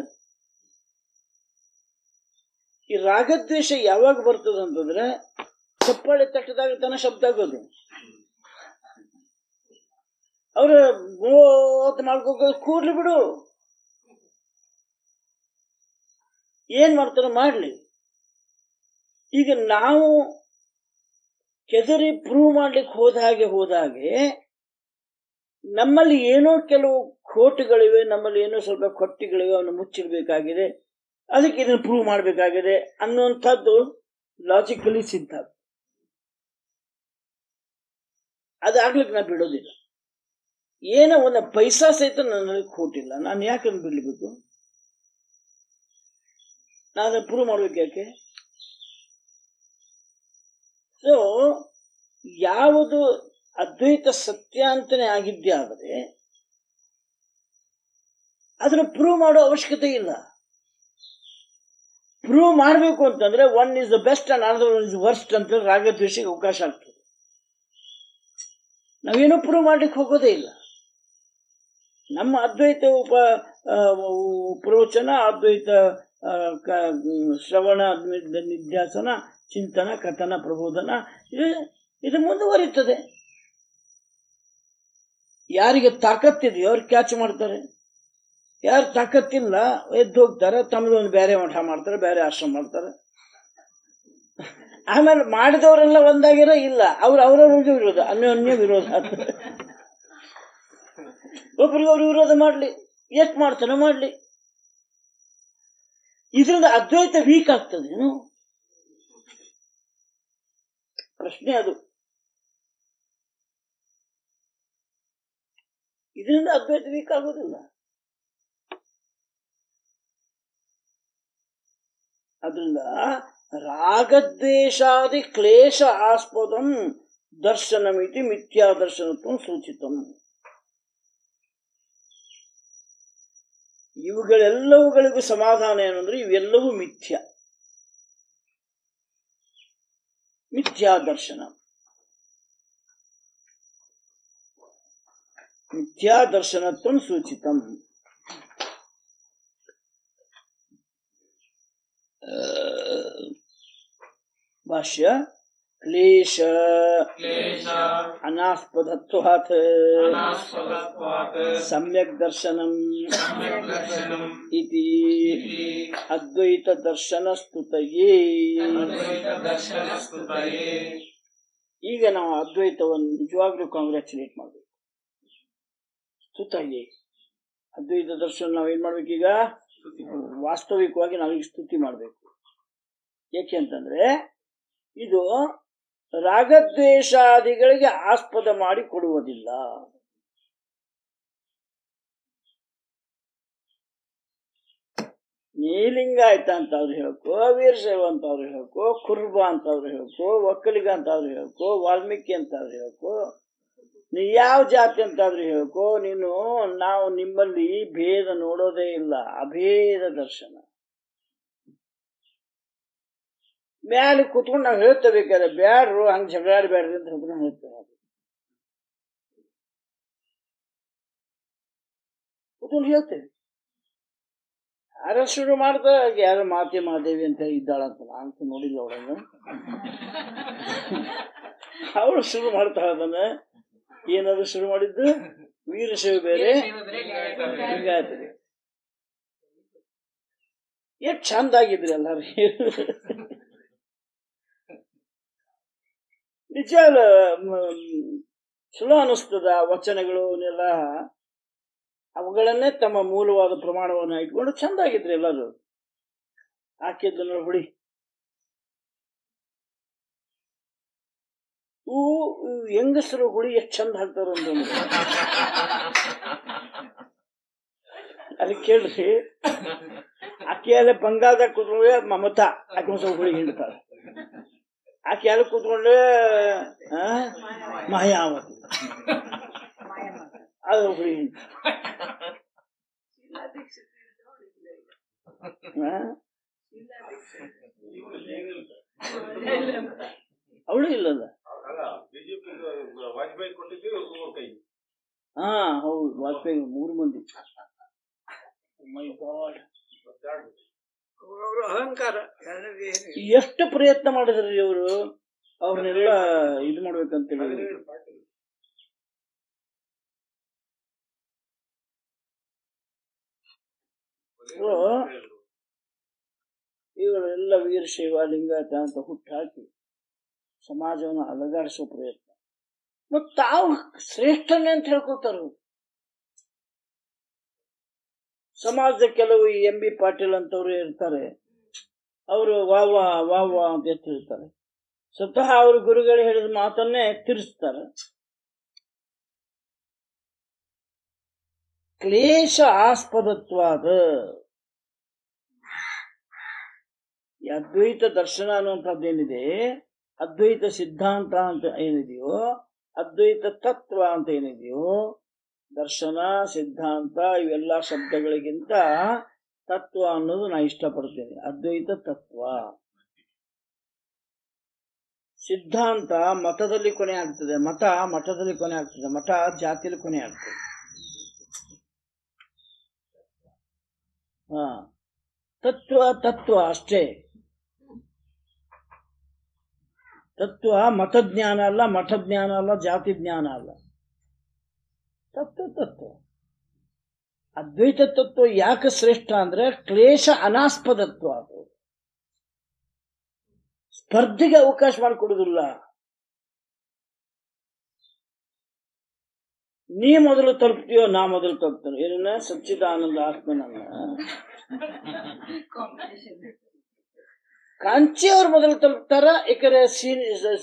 ಈ ರಾಗದ್ವೇಷ ಯಾವಾಗ ಬರ್ತದೆ ಅಂತಂದ್ರೆ ಚಪ್ಪಾಳೆ ತಟ್ಟದಾಗ ತನ್ನ ಶಬ್ದ ಆಗೋದು ಅವ್ರ ಮೂವತ್ತು ಮಾಡ್ಕೋ ಕೂಡ್ಲಿ ಬಿಡು ಏನ್ ಮಾಡ್ತಾರೋ ಮಾಡ್ಲಿ ಈಗ ನಾವು ಕೆದರಿ ಪ್ರೂವ್ ಮಾಡ್ಲಿಕ್ಕೆ ಹೋದ ಹಾಗೆ ಹೋದ ಹಾಗೆ ನಮ್ಮಲ್ಲಿ ಏನೋ ಕೆಲವು ಖೋಟುಗಳಿವೆ ನಮ್ಮಲ್ಲಿ ಏನೋ ಸ್ವಲ್ಪ ಕೊಟ್ಟಿಗಳಿವೆ ಅವನ್ನ ಮುಚ್ಚಿಡ್ಬೇಕಾಗಿದೆ ಅದಕ್ಕೆ ಇದನ್ನು ಪ್ರೂವ್ ಮಾಡಬೇಕಾಗಿದೆ ಅನ್ನುವಂಥದ್ದು ಲಾಜಿಕಲಿ ಸಿದ್ಧ ಅದಾಗ್ಲಿಕ್ಕೆ ನಾನು ಬಿಡೋದಿಲ್ಲ ಏನೋ ಒಂದು ಪೈಸಾ ಸಹಿತ ನನ್ನಲ್ಲಿ ಖೋಟಿಲ್ಲ ನಾನು ಯಾಕೆ ಅದನ್ನ ಬಿಡ್ಲಿಬೇಕು ನಾನು ಅದನ್ನ ಪ್ರೂವ್ ಮಾಡ್ಬೇಕು ಯಾಕೆ ಸೊ ಯಾವುದು ಅದ್ವೈತ ಸತ್ಯ ಅಂತಾನೆ ಆಗಿದ್ದೇ ಆದರೆ ಅದನ್ನು ಪ್ರೂವ್ ಮಾಡೋ ಅವಶ್ಯಕತೆ ಇಲ್ಲ ಪ್ರೂವ್ ಮಾಡಬೇಕು ಅಂತಂದ್ರೆ one is the best and another one is worst ಅಂತ ರಾಗದ್ವೇಷಕ್ಕೆ ಅವಕಾಶ ಆಗ್ತದೆ ನಾವೇನು ಪ್ರೂವ್ ಮಾಡ್ಲಿಕ್ಕೆ ಹೋಗೋದೇ ಇಲ್ಲ ನಮ್ಮ ಅದ್ವೈತ ಉಪ ಆ, ಪ್ರವಚನ ಅದ್ವೈತ ಆ, ಕ- ಶ್ರವಣ ಅದ್ವೈತ ನಿಧ್ಯಾಸನ ಚಿಂತನ ಕಥನ ಪ್ರಬೋಧನ ಇದು ಇದು ಮುಂದುವರಿತದೆ ಯಾರಿಗೆ ತಾಕತ್ತಿದೆಯೋ ಅವ್ರು ಕ್ಯಾಚ್ ಮಾಡ್ತಾರೆ ಯಾರು ತಾಕತ್ತಿಲ್ಲ ಎದ್ದು ಹೋಗ್ತಾರೆ ತಮ್ಮದೊಂದು ಬೇರೆ ಮಠ ಮಾಡ್ತಾರೆ ಬೇರೆ ಆಶ್ರಮ ಮಾಡ್ತಾರೆ ಆಮೇಲೆ ಮಾಡಿದವರೆಲ್ಲ ಒಂದಾಗಿರೋ ಇಲ್ಲ ಅವ್ರು ಅವರವ್ರಿಗೆ ವಿರೋಧ ಅನ್ಯೋನ್ಯ ವಿರೋಧ ಆಗ್ತದೆ ಒಬ್ರಿಗೊಬ್ರು ವಿರೋಧ ಮಾಡ್ಲಿ ಎಷ್ಟು ಮಾಡ್ತಾನೆ ಮಾಡ್ಲಿ ಇದರಿಂದ ಅದ್ವೈತ ವೀಕ್ ಆಗ್ತದೆ ಏನು ಪ್ರಶ್ನೆ ಅದು ಇದರಿಂದ ಅದ್ವೈತ ವೀಕ್ ಆಗೋದಿಲ್ಲ ಅದರಿಂದ ರಾಗದ್ವೇಷಾದಿ ಕ್ಲೇಶ ಆಸ್ಪದಂ ದರ್ಶನಮಿತಿ ಮಿಥ್ಯಾ ದರ್ಶನತ್ವ ಸೂಚಿತಂ ಇವುಗಳೆಲ್ಲವುಗಳಿಗೂ ಸಮಾಧಾನ ಏನಂದ್ರೆ ಇವೆಲ್ಲವೂ ಮಿಥ್ಯ ಮಿಥ್ಯಾ ದರ್ಶನ ಮಿಥ್ಯಾ ದರ್ಶನತ್ವ ಸೂಚಿತಂ ಆ, ಭಾಷ್ಯ ಕ್ಲೇಶ ಕ್ಲೇಶ ಅನಾಸ್ಪದತ್ವಾತ್ ಅನಾಸ್ಪದತ್ವಾತ್ ಸಮ್ಯಕ್ ದರ್ಶನಂ ಸಮ್ಯಕ್ ದರ್ಶನಂ ಇತಿ ಇತಿ ಅದ್ವೈತ ದರ್ಶನ ಸ್ತುತಯೇ ಅದ್ವೈತ ದರ್ಶನ ಸ್ತುತಯೇ ಈಗ ನಾವು ಅದ್ವೈತವನ್ನು ನಿಜವಾಗ್ಲೂ ಕಾಂಗ್ರ್ಯಾಚುಲೇಟ್ ಮಾಡಬೇಕು ಸ್ತುತಯೇ ಅದ್ವೈತ ದರ್ಶನ ನಾವು ಏನ್ ಮಾಡ್ಬೇಕೀಗ ವಾಸ್ತವಿಕವಾಗಿ ನಾವೀಗ ಸ್ತುತಿ ಮಾಡಬೇಕು ಏಕೆ ಅಂತಂದ್ರೆ ಇದು ರಾಗದ್ವೇಷಾದಿಗಳಿಗೆ ಆಸ್ಪದ ಮಾಡಿ ಕೊಡುವುದಿಲ್ಲ ನೀಲಿಂಗಾಯ್ತ ಅಂತ ಅವ್ರು ಹೇಳ್ಕೋ ವೀರಶೈವ ಅಂತ ಅವ್ರು ಹೇಳ್ಕೋ ಕುರ್ಬ ಅಂತ ಅವ್ರು ಹೇಳ್ಕೋ ಒಕ್ಕಲಿಗ ಅಂತ ಅವ್ರು ಹೇಳ್ಕೋ ವಾಲ್ಮೀಕಿ ಅಂತ ಅವ್ರು ಹೇಳ್ಕೋ ನೀ ಯಾವ ಜಾತಿ ಅಂತಾದ್ರೂ ಹೇಳ್ಕೋ ನೀನು ನಾವು ನಿಮ್ಮಲ್ಲಿ ಭೇದ ನೋಡೋದೇ ಇಲ್ಲ ಅಭೇದ ದರ್ಶನ ಮ್ಯಾಲೆ ಕುತ್ಕೊಂಡು ನಾವು ಹೇಳ್ತೇವೆ ಬೇಕಾದ್ರೆ ಬ್ಯಾಡ್ರು ಹಂಗೆ ಜಗಳಾಡಬೇಡ್ರಿ ಅಂತ ಹೇಳ್ಕೊಂಡು ಹೇಳ್ತೇವೆ ಕುತ್ಕೊಂಡು ಹೇಳ್ತೇವೆ ಯಾರ ಶುರು ಮಾಡ್ತಾರೆ ಯಾರ ಮಾತೆ ಮಾದೇವಿ ಅಂತ ಇದ್ದಾಳಂತ ನಾನು ನೋಡಿಲ್ಲ ಅವಳನ್ನು ಅವಳು ಶುರು ಮಾಡ್ತಾಳ ಅದನ್ನ ಏನದು ಶುರು ಮಾಡಿದ್ದು ವೀರಶೈವ ಬೇರೆ ಹಿಂಗಾಯ್ತದೆ ಎಷ್ಟು ಚಂದ ಆಗಿದ್ರಿ ಎಲ್ಲಾರು ನಿಜ ಅಲ್ಲ, ಮ್, ಚಲೋ ಅನಿಸ್ತದ ವಚನಗಳು ಅವನ್ನೆಲ್ಲ ಅವುಗಳನ್ನೇ ತಮ್ಮ ಮೂಲವಾದ ಪ್ರಮಾಣವನ್ನು ಇಟ್ಕೊಂಡು ಚಂದಾಗಿದ್ರಿ ಎಲ್ಲರೂ ಹಾಕಿದ್ದು ನೋಡಿ ಹುಡಿ ಹೂ ಹೆಂಗಸರು ಹುಳಿ ಎಷ್ಟು ಚಂದ ಹಾಕ್ತಾರ ಅಲ್ಲಿ ಕೇಳ್ರಿ ಆಕೆ ಅಲ್ಲಿ ಬಂಗಾಳದಾಗ ಕೂತ್ಕೊಂಡ್ರೆ ಮಮತಾ ಆಕೆ ಒಂದ್ ಸ್ವಲ್ಪ ಹುಳಿ ಹಿಂಡ್ತಾಳೆ ಆಕೆ ಅಲ್ಲಿ ಕೂತ್ಕೊಂಡ್ರೆ ಆ, ಮಾಯಾವತಿ ಅದು ಹುಳಿ ಹಿಂಡ್ ಅವಳು ಇಲ್ಲಲ್ಲ ಅಲ್ಲ ಬಿಜೆಪಿ ವಾಜಪೇಯಿ ಕೊಟ್ಟಿದ್ದು ಮೂರು ಕೈ ಹಾ ಹೌದು ವಾಜಪೇಯಿ ಮೂರು ಮಂದಿ ಮೈ ಗಾಡ್ ಮತ್ತೆರಡು ಅವ್ರವ್ರ ಅಹಂಕಾರ ಎರಡನೇದು ಏನು ಎಷ್ಟು ಪ್ರಯತ್ನ ಮಾಡಿದ್ರಿ ಇವರು ಅವ್ರನ್ನೆಲ್ಲ ಇದು ಮಾಡ್ಬೇಕಂತೇಳಿ ಹದಿನೇಳು ಪಾರ್ಟಿ ಇವರೆಲ್ಲ ವೀರಶೈವ ಲಿಂಗಾಯತ ಅಂತ ಹುಟ್ಟು ಹಾಕಿ ಸಮಾಜವನ್ನು ಅಲಗಾಡಿಸೋ ಪ್ರಯತ್ನ ಮತ್ ತಾವು ಶ್ರೇಷ್ಠನೇ ಅಂತ ಹೇಳ್ಕೊತಾರ ಸಮಾಜದ ಕೆಲವು ಎಂ ಬಿ ಪಾಟೀಲ್ ಅಂತವ್ರು ಇರ್ತಾರೆ ಅವರು ವಾ ವಾ ವಾ ವಾ ಅಂತ ಎತ್ತಿ ಹೇಳ್ತಾರೆ ಸ್ವತಃ ಅವ್ರ ಗುರುಗಳು ಹೇಳಿದ ಮಾತನ್ನೇ ತಿರ್ಸ್ತಾರೆ ಕ್ಲೇಶ ಆಸ್ಪದತ್ವಾದ ಈ ಅದ್ವೈತ ದರ್ಶನ ಅನ್ನುವಂಥದ್ದೇನಿದೆ ಅದ್ವೈತ ಸಿದ್ಧಾಂತ ಅಂತ ಏನಿದೆಯೋ ಅದ್ವೈತ ತತ್ವ ಅಂತ ಏನಿದೆಯೋ ದರ್ಶನ ಸಿದ್ಧಾಂತ ಇವೆಲ್ಲ ಶಬ್ದಗಳಿಗಿಂತ ತತ್ವ ಅನ್ನೋದು ನಾ ಇಷ್ಟಪಡ್ತೇನೆ ಅದ್ವೈತ ತತ್ವ ಸಿದ್ಧಾಂತ ಮತದಲ್ಲಿ ಕೊನೆ ಆಗ್ತದೆ ಮತ ಮಠದಲ್ಲಿ ಕೊನೆ ಆಗ್ತದೆ ಮಠ ಜಾತಿಯಲ್ಲಿ ಕೊನೆ ಆಗ್ತದೆ ಹಾ ತತ್ವ ತತ್ವ ಅಷ್ಟೇ ತತ್ವ ಮತಜ್ಞಾನ ಅಲ್ಲ ಮಠಜ್ಞಾನ ಅಲ್ಲ ಜಾತಿ ಜ್ಞಾನ ಅಲ್ಲ ತತ್ವ ತತ್ವ ಅದ್ವೈತ ತತ್ವ ಯಾಕೆ ಶ್ರೇಷ್ಠ ಅಂದ್ರೆ ಕ್ಲೇಶ ಅನಾಸ್ಪದತ್ವ ಅದು ಸ್ಪರ್ಧೆಗೆ ಅವಕಾಶ ಮಾಡಿಕೊಡುದಿಲ್ಲ ನೀ ಮೊದಲು ತಲುಪ್ತೀಯೋ ನಾ ಮೊದಲು ತಲುಪ್ತೇನೆ ಏನನ್ನ ಸಚ್ಚಿದಾನಂದ ಆತ್ಮನನ್ನ ಕಾಂಚಿ ಅವ್ರು ಮೊದಲು ತಲುಪ್ತಾರ ಯಾಕಂದ್ರೆ ಸೀನಿಯರ್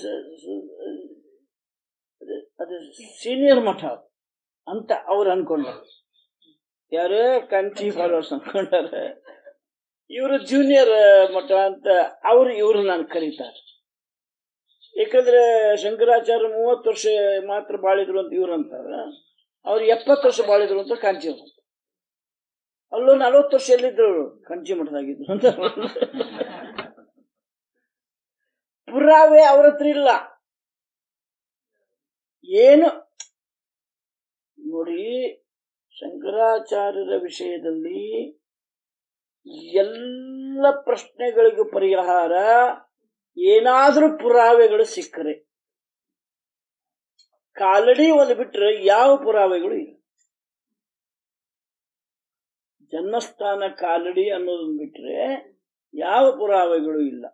ಅದು ಸೀನಿಯರ್ ಮಠ ಅದು ಅಂತ ಅವ್ರು ಅನ್ಕೊಂಡಾರ ಯಾರು ಕಂಚಿ ಫಾಲೋವರ್ಸ್ ಅನ್ಕೊಂಡಾರೆ ಇವರು ಜೂನಿಯರ್ ಮಠ ಅಂತ ಅವ್ರು ಇವ್ರು ನಾನು ಕರೀತಾರೆ ಯಾಕಂದ್ರೆ ಶಂಕರಾಚಾರ್ಯ ಮೂವತ್ತು ವರ್ಷ ಮಾತ್ರ ಬಾಳಿದ್ರು ಅಂತ ಇವ್ರು ಅಂತಾರ ಅವ್ರು ಎಪ್ಪತ್ತು ವರ್ಷ ಬಾಳಿದ್ರು ಅಂತ ಕಾಂಚಿ ಅವರು ಅಲ್ಲೂ ನಲವತ್ತು ವರ್ಷ ಎಲ್ಲಿದ್ರು ಅವ್ರು? ಕಂಚಿ ಮಠದಾಗಿದ್ರು ಅಂತ ಪುರಾವೆ ಅವ್ರ ಹತ್ರ ಇಲ್ಲ ಏನು ನೋಡಿ ಶಂಕರಾಚಾರ್ಯರ ವಿಷಯದಲ್ಲಿ ಎಲ್ಲ ಪ್ರಶ್ನೆಗಳಿಗೂ ಪರಿಹಾರ ಏನಾದ್ರೂ ಪುರಾವೆಗಳು ಸಿಕ್ಕರೆ ಕಾಲಡಿ ಒಂದು ಬಿಟ್ರೆ ಯಾವ ಪುರಾವೆಗಳು ಇಲ್ಲ ಜನ್ಮಸ್ಥಾನ ಕಾಲಡಿ ಅನ್ನೋದನ್ನ ಬಿಟ್ರೆ ಯಾವ ಪುರಾವೆಗಳು ಇಲ್ಲ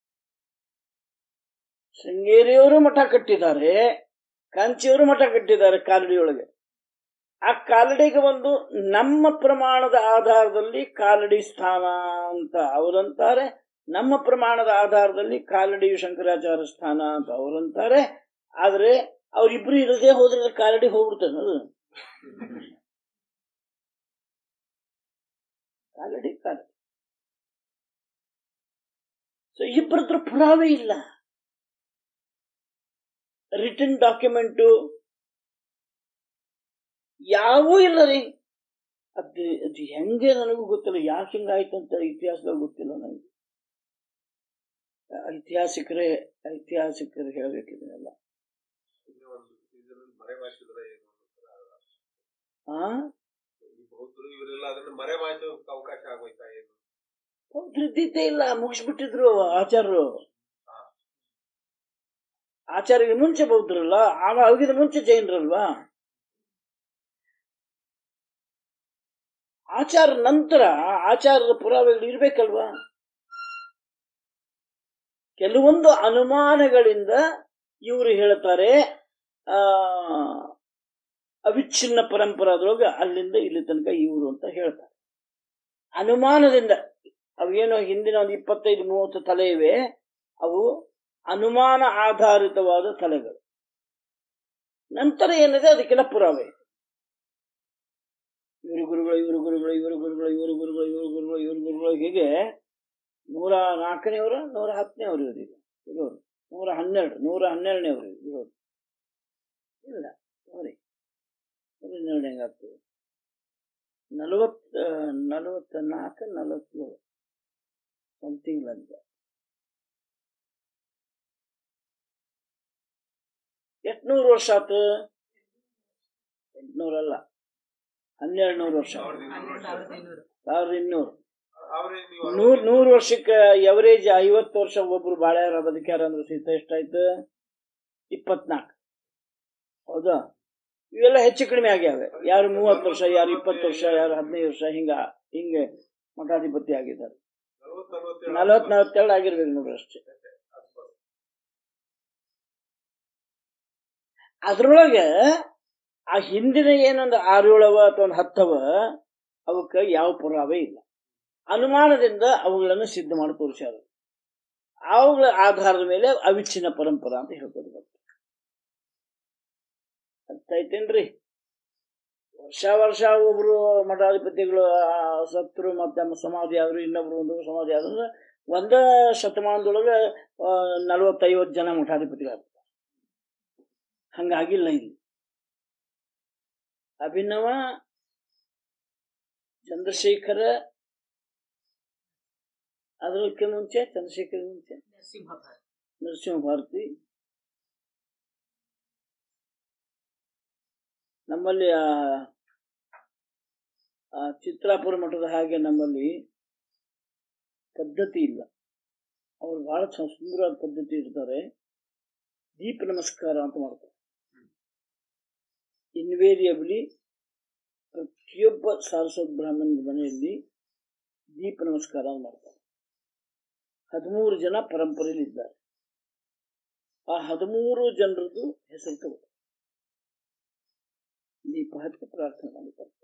ಶೃಂಗೇರಿಯವರು ಮಠ ಕಟ್ಟಿದ್ದಾರೆ ಕಾಂಚಿಯವರು ಮಠ ಕಟ್ಟಿದ್ದಾರೆ ಕಾಲಡಿಯೊಳಗೆ ಆ ಕಾಲಡಿಗೆ ಒಂದು ನಮ್ಮ ಪ್ರಮಾಣದ ಆಧಾರದಲ್ಲಿ ಕಾಲಡಿ ಸ್ಥಾನ ಅಂತ ಅವರಂತಾರೆ ನಮ್ಮ ಪ್ರಮಾಣದ ಆಧಾರದಲ್ಲಿ ಕಾಲಡಿಯು ಶಂಕರಾಚಾರ್ಯ ಸ್ಥಾನ ಅಂತ ಅವರಂತಾರೆ ಆದ್ರೆ ಅವರಿಬ್ರು ಇರದೇ ಹೋದ್ರೆ ಕಾಲಡಿ ಹೋಗ್ಬಿಡ್ತಾನೆ ಅದು ಕಾಲಡಿ ಕಾಲಡಿ ಸೊ ಇಬ್ಬರತ್ರ ಪುರಾವೆ ಇಲ್ಲ ರಿಟರ್ನ್ ಡಾಕ್ಯುಮೆಂಟು ಯಾವೂ ಇಲ್ಲ ರೀ ಅದು ಅದು ಹೆಂಗೆ ನನಗೂ ಗೊತ್ತಿಲ್ಲ ಯಾಕೆ ಹಿಂಗಾಯ್ತು ಅಂತ ಇತಿಹಾಸದಾಗ ಗೊತ್ತಿಲ್ಲ ನನಗೆ ಐತಿಹಾಸಿಕರೇ ಐತಿಹಾಸಿಕರು ಹೇಳ್ಬೇಕಿದನ್ನೆಲ್ಲ ಸುಮ್ನೆ ಒಂದು ಇದರಲ್ಲಿ ಮರೆ ಮಾಚಿದ್ರೆ ಏನು ಅನ್ನೋ ಆ ಈ ಬೌದ್ಧರು ಇವರೆಲ್ಲ ಅದನ್ನ ಮರೆ ಮಾಚೋಕೆ ಅವಕಾಶ ಆಗೋಯ್ತಾ ಏನು ಇದ್ದಿದ್ದೇ ಇಲ್ಲ ಮುಗಿಸ್ಬಿಟ್ಟಿದ್ರು ಆಚಾರ್ಯರು ಆಚಾರ್ಯಗೆ ಮುಂಚೆ ಬೌದ್ಧರಲ್ಲ ಆಮೇಲೆ ಅವಗಿದ ಮುಂಚೆ ಜೈನರಲ್ವಾ ಆಚಾರ ನಂತರ ಆಚಾರದ ಪುರಾವೆಗಳು ಇರ್ಬೇಕಲ್ವಾ ಕೆಲವೊಂದು ಅನುಮಾನಗಳಿಂದ ಇವರು ಹೇಳ್ತಾರೆ ಆ ಅವಿಚ್ಛಿನ್ನ ಪರಂಪರಾದೊಳಗೆ ಅಲ್ಲಿಂದ ಇಲ್ಲಿ ತನಕ ಇವರು ಅಂತ ಹೇಳ್ತಾರೆ ಅನುಮಾನದಿಂದ ಅವೇನೋ ಹಿಂದಿನ ಒಂದು ಇಪ್ಪತ್ತೈದು ಮೂವತ್ತು ತಲೆ ಇವೆ ಅವು ಅನುಮಾನ ಆಧಾರಿತವಾದ ತಲೆಗಳು ನಂತರ ಏನಿದೆ ಅದಕ್ಕೆಲ್ಲ ಪುರಾವೆ ಇವರು ಗುರುಗಳು ಇವರು ಗುರುಗಳು ಇವರು ಗುರುಗಳು ಇವರು ಗುರುಗಳು ಇವರು ಗುರುಗಳು ಇವರು ಗುರುಗಳು ಹೀಗೆ ನೂರ ನಾಲ್ಕನೇವರು ನೂರ ಹತ್ತನೇವರು ಇವರಿಗೆ ಇರೋರು ನೂರ ಹನ್ನೆರಡು ನೂರ ಹನ್ನೆರಡನೇವರು ಇರೋರು ಇಲ್ಲ ನೋಡಿ ನೂರ ಹನ್ನೆರಡು ಹೆಂಗಾಗ್ತದೆ ನಲವತ್ತ ನಲವತ್ತ ನಾಲ್ಕು ನಲವತ್ತೇಳು ಸಮಥಿಂಗ್ ಲೈಕ್ ಎಟ್ನೂರು ವರ್ಷ ಆತು ಎಂಟ್ನೂರಲ್ಲ ಹನ್ನೆರಡು ನೂರು ವರ್ಷ ಸಾವಿರದ ಇನ್ನೂರು ಅವ್ರೆ ನೀವು ನೂರ್ ನೂರು ವರ್ಷಕ್ಕೆ ಎವರೇಜ್ ಐವತ್ತು ವರ್ಷ ಒಬ್ರು ಬಾಳ್ಯಾರ ಬದುಕ್ಯಾರ ಅಂದ್ರೆ ಸಹಿತ ಎಷ್ಟಾಯ್ತು ಇಪ್ಪತ್ನಾಲ್ಕು ಹೌದಾ ಇವೆಲ್ಲ ಹೆಚ್ಚು ಕಡಿಮೆ ಆಗ್ಯಾವೆ ಯಾರು ಮೂವತ್ತು ವರ್ಷ ಯಾರು ಇಪ್ಪತ್ತು ವರ್ಷ ಯಾರು ಹದಿನೈದು ವರ್ಷ ಹಿಂಗ ಹಿಂಗೆ ಮಠಾಧಿಪತಿ ಆಗಿದ್ದಾರೆ ನಲವತ್ತು ನಲವತ್ತೇಳು ನಲವತ್ ನಲವತ್ತೆರಡು ಆಗಿರ್ಬೇಕು ನೋಡ್ರಿ ಅಷ್ಟೇ ಅದ್ರೊಳಗೆ ಆ ಹಿಂದಿನ ಏನೊಂದು ಆರು ಏಳವ ಅಥವಾ ಒಂದು ಹತ್ತವ ಅವಕ್ಕೆ ಯಾವ ಪುರಾವೆ ಇಲ್ಲ ಅನುಮಾನದಿಂದ ಅವುಗಳನ್ನು ಸಿದ್ಧ ಮಾಡಿ ತೋರಿಸ್ಯಾರ ಅವುಗಳ ಆಧಾರದ ಮೇಲೆ ಅವಿಚ್ಛಿನ್ನ ಪರಂಪರಾ ಅಂತ ಹೇಳ್ಬೋದು ಬರ್ತದೆ ಅರ್ಥ ಐತೇನ್ರಿ ವರ್ಷ ವರ್ಷ ಒಬ್ರು ಮಠಾಧಿಪತಿಗಳು ಆ, ಸತ್ರು ಮತ್ತೆ ಸಮಾಧಿ ಆದ್ರು ಇನ್ನೊಬ್ರು ಒಂದು ಸಮಾಧಿ ಆದ್ರೆ ಒಂದ ಶತಮಾನದೊಳಗೆ ನಲವತ್ತೈವತ್ತು ಜನ ಮಠಾಧಿಪತಿಗಳು ಹಂಗಾಗಿಲ್ಲ ಇಲ್ಲಿ ಅಭಿನವ ಚಂದ್ರಶೇಖರ ಅದಕ್ಕೆ ಮುಂಚೆ ಚಂದ್ರಶೇಖರ ಮುಂಚೆ ನರಸಿಂಹ ಭಾರತಿ ನಮ್ಮಲ್ಲಿ ಆ ಆ ಚಿತ್ರಾಪುರ ಮಠದ ಹಾಗೆ ನಮ್ಮಲ್ಲಿ ಪದ್ಧತಿ ಇಲ್ಲ ಅವ್ರು ಬಹಳ ಚ- ಸುಂದರವಾದ ಪದ್ಧತಿ ಇರ್ತಾರೆ ದೀಪ ನಮಸ್ಕಾರ ಅಂತ ಮಾಡ್ತಾರೆ ಇನ್ವೇರಿಯಬ್ಲಿ ಪ್ರತಿಯೊಬ್ಬ ಸಾರಸ್ವತ ಬ್ರಾಹ್ಮಣನ ಮನೆಯಲ್ಲಿ ದೀಪ ನಮಸ್ಕಾರ ಅಂತ ಮಾಡ್ತಾರೆ ಹದಿಮೂರು ಜನ ಪರಂಪರೆಯಲ್ಲಿ ಇದ್ದಾರೆ ಆ ಹದಿಮೂರು ಜನರದ್ದು ಹೆಸರು ತಗೋ ದೀಪ ಹಚ್ಚಿ ಪ್ರಾರ್ಥನೆ ಮಾಡಿ ಬರ್ತಾರೆ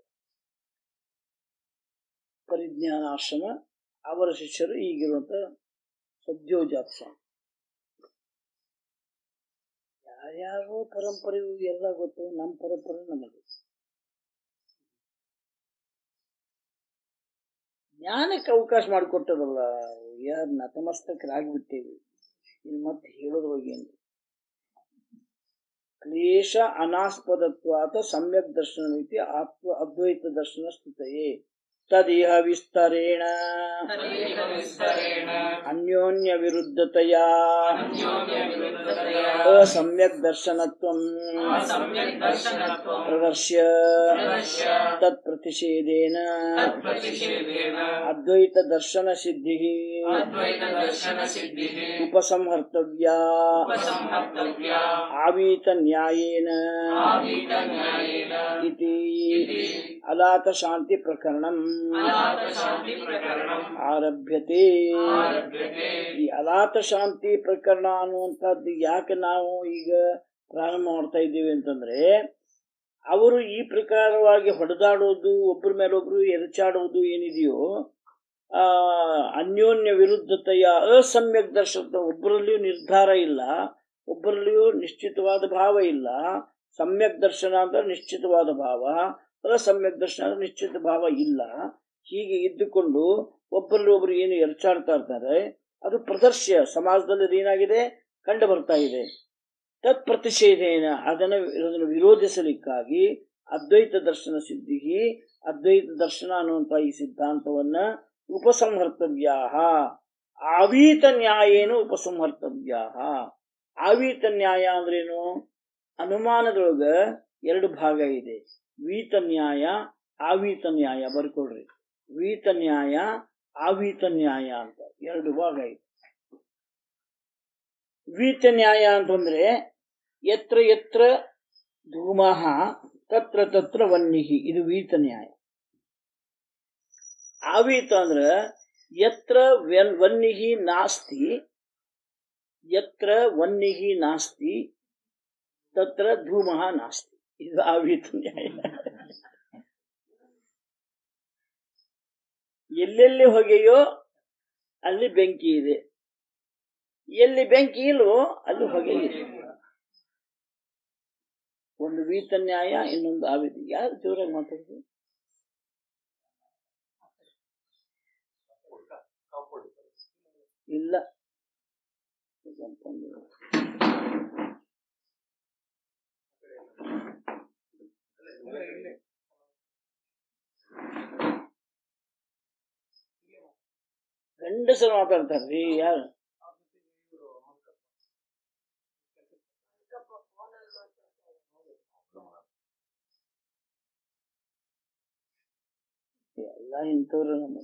ಪರಿಜ್ಞಾನ ಆಶ್ರಮ ಅವರ ಶಿಷ್ಯರು ಈಗಿರುವಂತ ಸದ್ಯೋಜಾತ ಸ್ವಾಮಿ ಯಾರ್ಯಾರೋ ಪರಂಪರೆಯು ಎಲ್ಲ ಗೊತ್ತು ನಮ್ಮ ಪರಂಪರೆ ನಮಗೆ ಜ್ಞಾನಕ್ಕೆ ಅವಕಾಶ ಮಾಡಿಕೊಟ್ಟದಲ್ಲ ಯಾರು ನತಮಸ್ತಕರಾಗ್ಬಿಟ್ಟೇವಿ ಇನ್ನು ಮತ್ತೆ ಹೇಳೋದ್ರೊಳಗೇನು ಕ್ಲೇಶ ಅನಾಸ್ಪದತ್ವಾತ ಸಮ್ಯಕ್ ದರ್ಶನಮಿತಿ ಆತ್ಮ ಅದ್ವೈತ ದರ್ಶನ ಸ್ತುತಯೇ ತದಿಹ ವಿಸ್ತರೇಣ ತದೇವ ವಿಸ್ತರೇಣ ಅನ್ಯೋನ್ಯ ವಿರುದ್ಧತೆಯ ಅನ್ಯೋನ್ಯವಿರುದ್ಧತೆಯ ಅಸಮ್ಯಕ್ ದರ್ಶನತ್ವಂ ಅಸಮ್ಯಕ್ ದರ್ಶನತ್ವಂ ಪ್ರದರ್ಶ್ಯ ಪ್ರದರ್ಶ್ಯ ತತ್ ಪ್ರತಿಷೇಧೇನ ತತ್ಪ್ರತಿಷೇಧೇನ ಅದ್ವೈತ ದರ್ಶನ ಸಿದ್ಧಿ ಅದ್ವೈತ ದರ್ಶನ ಸಿದ್ಧಿಃ ಉಪಸಂಹರ್ತವ್ಯ ಉಪಸಂಹರ್ತವ್ಯ ಆವೀತ ನ್ಯಾಯೇನ ಆವೀತ ನ್ಯಾಯೇನ ಇತಿ ಅಲಾತ ಶಾಂತಿ ಪ್ರಕರಣಂ ಅನಾಥ ಶಾಂತಿ ಪ್ರಕರಣಂ ಆರಭ್ಯತೆ ಆರಭ್ಯತೆ ಈ ಅಲಾತ ಶಾಂತಿ ಪ್ರಕರಣ ಅನ್ನುವಂಥದ್ದು ಯಾಕೆ ನಾವು ಈಗ ಪ್ರಾರಂಭ ಮಾಡ್ತಾ ಇದ್ದೀವಿ ಅಂತಂದ್ರೆ ಅವರು ಈ ಪ್ರಕಾರವಾಗಿ ಹೊಡೆದಾಡೋದು ಒಬ್ಬರ ಮೇಲೊಬ್ರು ಎರಚಾಡುವುದು ಏನಿದೆಯೋ ಆ ಅನ್ಯೋನ್ಯ ವಿರುದ್ಧತೆಯ ಅಸಮ್ಯಕ್ ದರ್ಶನ ಒಬ್ಬರಲ್ಲಿಯೂ ನಿರ್ಧಾರ ಇಲ್ಲ ಒಬ್ಬರಲ್ಲಿಯೂ ನಿಶ್ಚಿತವಾದ ಭಾವ ಇಲ್ಲ ಸಮ್ಯಕ್ ದರ್ಶನ ಅಂದ್ರೆ ನಿಶ್ಚಿತವಾದ ಭಾವ ಅಸಮ್ಯಕ್ ದರ್ಶನ ಅಂದ್ರೆ ನಿಶ್ಚಿತ ಭಾವ ಇಲ್ಲ ಹೀಗೆ ಇದ್ದುಕೊಂಡು ಒಬ್ಬರಲ್ಲಿ ಒಬ್ರು ಏನು ಎರಚಾಡ್ತಾ ಇರ್ತಾರೆ ಅದು ಪ್ರದರ್ಶ್ಯ ಸಮಾಜದಲ್ಲಿ ಅದೇನಾಗಿದೆ ಕಂಡು ಬರ್ತಾ ಇದೆ ತತ್ ಪ್ರತಿಷೇಧೇನ ಅದನ್ನು ಅದನ್ನು ವಿರೋಧಿಸಲಿಕ್ಕಾಗಿ ಅದ್ವೈತ ದರ್ಶನ ಸಿದ್ಧಿ ಅದ್ವೈತ ದರ್ಶನ ಅನ್ನುವಂಥ ಈ ಸಿದ್ಧಾಂತವನ್ನ ಉಪಸಂಹರ್ತವ್ಯಾ ಆವೀತ ನ್ಯಾಯೇನು ಉಪಸಂಹರ್ತವ್ಯಾ ಆವೀತ ನ್ಯಾಯ ಅಂದ್ರೇನು ಅನುಮಾನದೊಳಗ ಎರಡು ಭಾಗ ಇದೆ ವೀತ ನ್ಯಾಯ ಆವೀತ ನ್ಯಾಯ ಬರ್ಕೊಳ್ರಿ ವೀತ ನ್ಯಾಯ ಆವೀತ ನ್ಯಾಯ ಅಂತ ಎರಡು ಭಾಗ ಇದೆ ವೀತ ನ್ಯಾಯ ಅಂತಂದ್ರೆ ಎತ್ರ ಎತ್ರ ಧೂಮಃ ತತ್ರ ತತ್ರ ವನ್ನಿಹಿ ಇದು ವೀತ ನ್ಯಾಯ ಆವೀತ ಅಂದ್ರ ಎತ್ರ ವ್ಯನ್- ವನ್ನಿಹಿ ನಾಸ್ತಿ ಎತ್ರ ವನ್ನಿಹಿ ನಾಸ್ತಿ ತತ್ರ ಧೂಮಃ ನಾಸ್ತಿ ಇದು ಆವೀತ ನ್ಯಾಯ ಎಲ್ಲೆಲ್ಲಿ ಹೊಗೆಯೋ ಅಲ್ಲಿ ಬೆಂಕಿ ಇದೆ ಎಲ್ಲಿ ಬೆಂಕಿ ಇಲ್ವೋ ಅಲ್ಲಿ ಹೊಗೆ ಇದೆ ಒಂದು ವೀತ ನ್ಯಾಯ ಇನ್ನೊಂದು ಆವಿದ ಯಾರು ಜೋರಾಗಿ ಮಾತಾಡಿದ್ರು ಇಲ್ಲ ಗಂಡಸರು ಮಾತಾಡ್ತಾರ್ರಿ ಯಾರು ಎಲ್ಲ ಇಂಥವ್ರು ನಮ್ಮ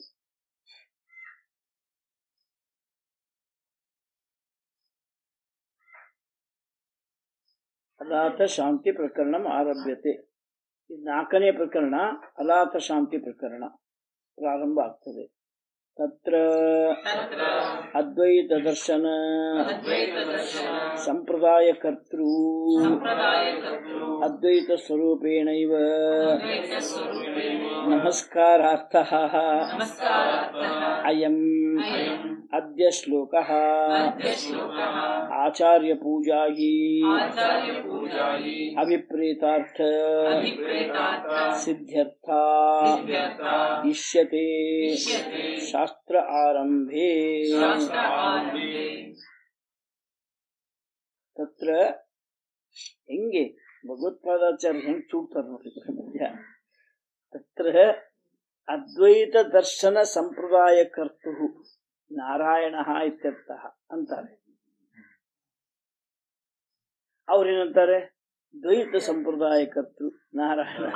ಅಲಾಥ ಶಾಂತಿ ಪ್ರಕರಣ ಆರಭ್ಯತೆ ಇದು ನಾಲ್ಕನೇ ಪ್ರಕರಣ ಅಲಾಥ ಶಾಂತಿ ಪ್ರಕರಣ ಪ್ರಾರಂಭ ಆಗ್ತದೆ ತತ್ರ ತತ್ರ ಅದ್ವೈತ ದರ್ಶನ ಅದ್ವೈತ ದರ್ಶನ ಸಂಪ್ರದಾಯ ಕರ್ತೃ ಸಂಪ್ರದಾಯ ಕರ್ತೃ ಅದ್ವೈತ ಸ್ವರೂಪೇಣೈವ ಅದ್ವೈತ ಸ್ವರೂಪೇಣ ನಮಸ್ಕಾರಾರ್ಥ ನಮಸ್ಕಾರಾರ್ಥಃ ಅಯಂ ಅಯಂ ಅದ್ಯ ಶ್ಲೋಕಃ ಅದ್ಯ ಶ್ಲೋಕಃ ಆಚಾರ್ಯ ಪೂಜಾಯಿ ಆಚಾರ್ಯ ಪೂಜಾಯಿ ಅಭಿಪ್ರೇತಾರ್ಥ ಅಭಿಪ್ರೇತಾರ್ಥ ಸಿದ್ಧ್ಯರ್ಥ ಸಿದ್ಧ್ಯರ್ಥ ಇಷ್ಯತೆ ಇಷ್ಯತೆ ಶಾಸ್ತ್ರ ಆರಂಭೆ ಶಾಸ್ತ್ರ ಆರಂಭೆ ತತ್ರ ಹೆಂಗೆ ಭಗವತ್ಪಾದಾಚಾರ್ಯ ಹೆಂಗ್ ಚೂಡ್ತಾರೆ ನೋಡ್ರಿ ಇದ್ರ ಮಧ್ಯ ತತ್ರ ಅದ್ವೈತ ದರ್ಶನ ಸಂಪ್ರದಾಯ ಕರ್ತು ನಾರಾಯಣ ಇತ್ಯರ್ಥ ಅಂತಾರೆ ಅವ್ರೇನಂತಾರೆ ದ್ವೈತ ಸಂಪ್ರದಾಯ ಕರ್ತು ನಾರಾಯಣ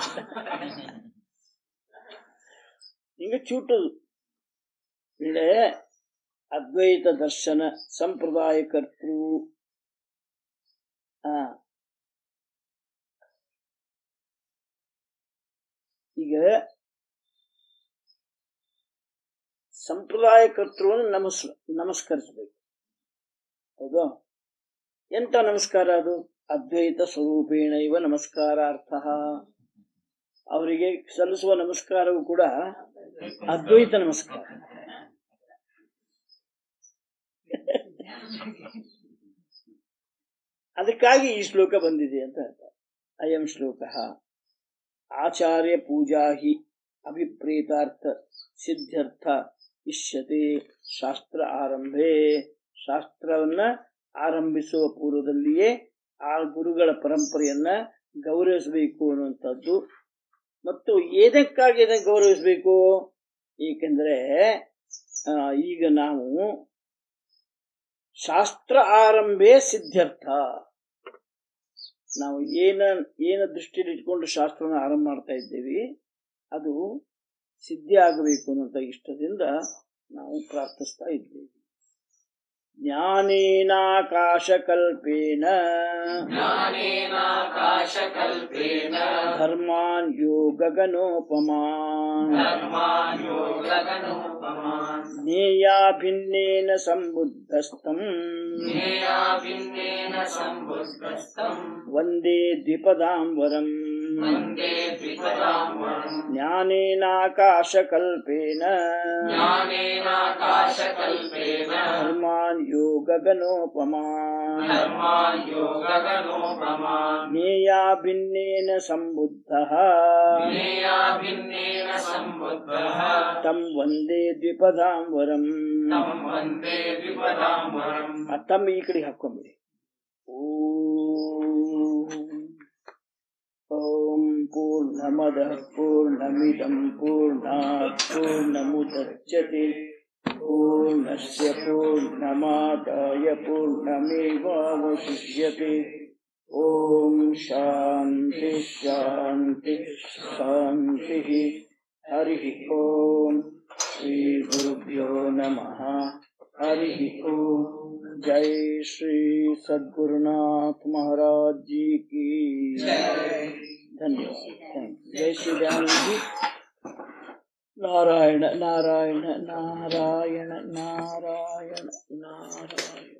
ಹಿಂಗ ಚೂಟದು ಇಲ್ಲಿ ಅದ್ವೈತ ದರ್ಶನ ಸಂಪ್ರದಾಯ ಕರ್ತೃ ಆ ಈಗ ಸಂಪ್ರದಾಯ ಕರ್ತೃವನ್ನು ನಮಸ್ ನಮಸ್ಕರಿಸಬೇಕು ಹೌದು ಎಂತ ನಮಸ್ಕಾರ ಅದು ಅದ್ವೈತ ಸ್ವರೂಪೇಣ ಇವ ನಮಸ್ಕಾರಾರ್ಥ ಅವರಿಗೆ ಸಲ್ಲಿಸುವ ನಮಸ್ಕಾರವು ಕೂಡ ಅದ್ವೈತ ನಮಸ್ಕಾರ ಅದಕ್ಕಾಗಿ ಈ ಶ್ಲೋಕ ಬಂದಿದೆ ಅಂತ ಹೇಳ್ತಾರೆ ಅಯಂ ಶ್ಲೋಕ ಆಚಾರ್ಯ ಪೂಜಾ ಹಿ ಅಭಿಪ್ರೇತಾರ್ಥ ಸಿದ್ಧ್ಯರ್ಥ ಇಷ್ಯತೆ ಶಾಸ್ತ್ರ ಆರಂಭೆ ಶಾಸ್ತ್ರವನ್ನ ಆರಂಭಿಸುವ ಪೂರ್ವದಲ್ಲಿಯೇ ಆ ಗುರುಗಳ ಪರಂಪರೆಯನ್ನ ಗೌರವಿಸಬೇಕು ಅನ್ನುವಂಥದ್ದು ಮತ್ತು ಏನಕ್ಕಾಗಿ ಇದನ್ನು ಗೌರವಿಸಬೇಕು ಏಕೆಂದರೆ ಆ, ಈಗ ನಾವು ಶಾಸ್ತ್ರ ಆರಂಭೆ ಸಿದ್ಧಾರ್ಥ ನಾವು ಏನ ಏನ ದೃಷ್ಟಿಯಲ್ಲಿ ಇಟ್ಕೊಂಡು ಶಾಸ್ತ್ರನ ಆರಂಭ ಮಾಡ್ತಾ ಇದ್ದೇವೆ ಅದು ಸಿದ್ಧಿ ಆಗಬೇಕು ಅನ್ನುವಂಥ ಇಷ್ಟದಿಂದ ನಾವು ಪ್ರಾರ್ಥಿಸ್ತಾ ಇದ್ದೇವೆ ಜ್ಞಾನೇನಾಕಾಶಕಲ್ಪೇನ ज्ञानेनाकाशकल्पेन ಧರ್ಮಾನ್ ಯೋಗಗನೋಪಮಾನ್ धर्मान् योगगनोपमान् ಜ್ಞೇಯಾ ಭಿನ್ನೇನ ಸಂಬುದ್ಧಸ್ತಂ ज्ञेया भिन्नेन सम्बुद्धस्तम् ವಂದೇ ದ್ವಿಪದಾಂಬರಂ वन्दे द्विपदाम्बरम् ಜ್ಞಾನೇನಾಕಾಶಕಲ್ಪೇನ ज्ञानेनाकाशकल्पेन ಧರ್ಮಾನ್ ಯೋಗಗನೋಪಮಾನ್ धर्मान् योगगनोपमान् ಜ್ಞೇಯಾ ಭಿನ್ನೇನ ಸಂಬುದ್ಧಃ ज्ञेया भिन्नेन सम्बुद्धः ತಂ ವಂದೇ ದ್ವಿಪದಾಂಬರಂ तं वन्दे द्विपदाम्बरम् ಆ ತಮ್ಮ ಈ ಕಡೆ ಹಾಕೊಂಬಿಡಿ ಓಂ ಪೂರ್ಣಮದ ಪೂರ್ಣಮಿದಂ ಪೂರ್ಣಾತ್ ಪೂರ್ಣಮುದಚ್ಯತೆ ಪೂರ್ಣಸ್ಯ ಪೂರ್ಣಮಾದಾಯ ಪೂರ್ಣಮೇವಾವಶಿಷ್ಯತೆ ಓಂ ಶಾಂತಿ ಶಾಂತಿ ಶಾಂತಿ ಹರಿ ಓಂ ಶ್ರೀ ಗುರುಭ್ಯೋ ನಮಃ हरि ओम जय श्री सद्गुरुनाथ महाराज जी की धन्यवाद Thank you. जय श्री दयानंद जी नारायण नारायण नारायण नारायण नारायण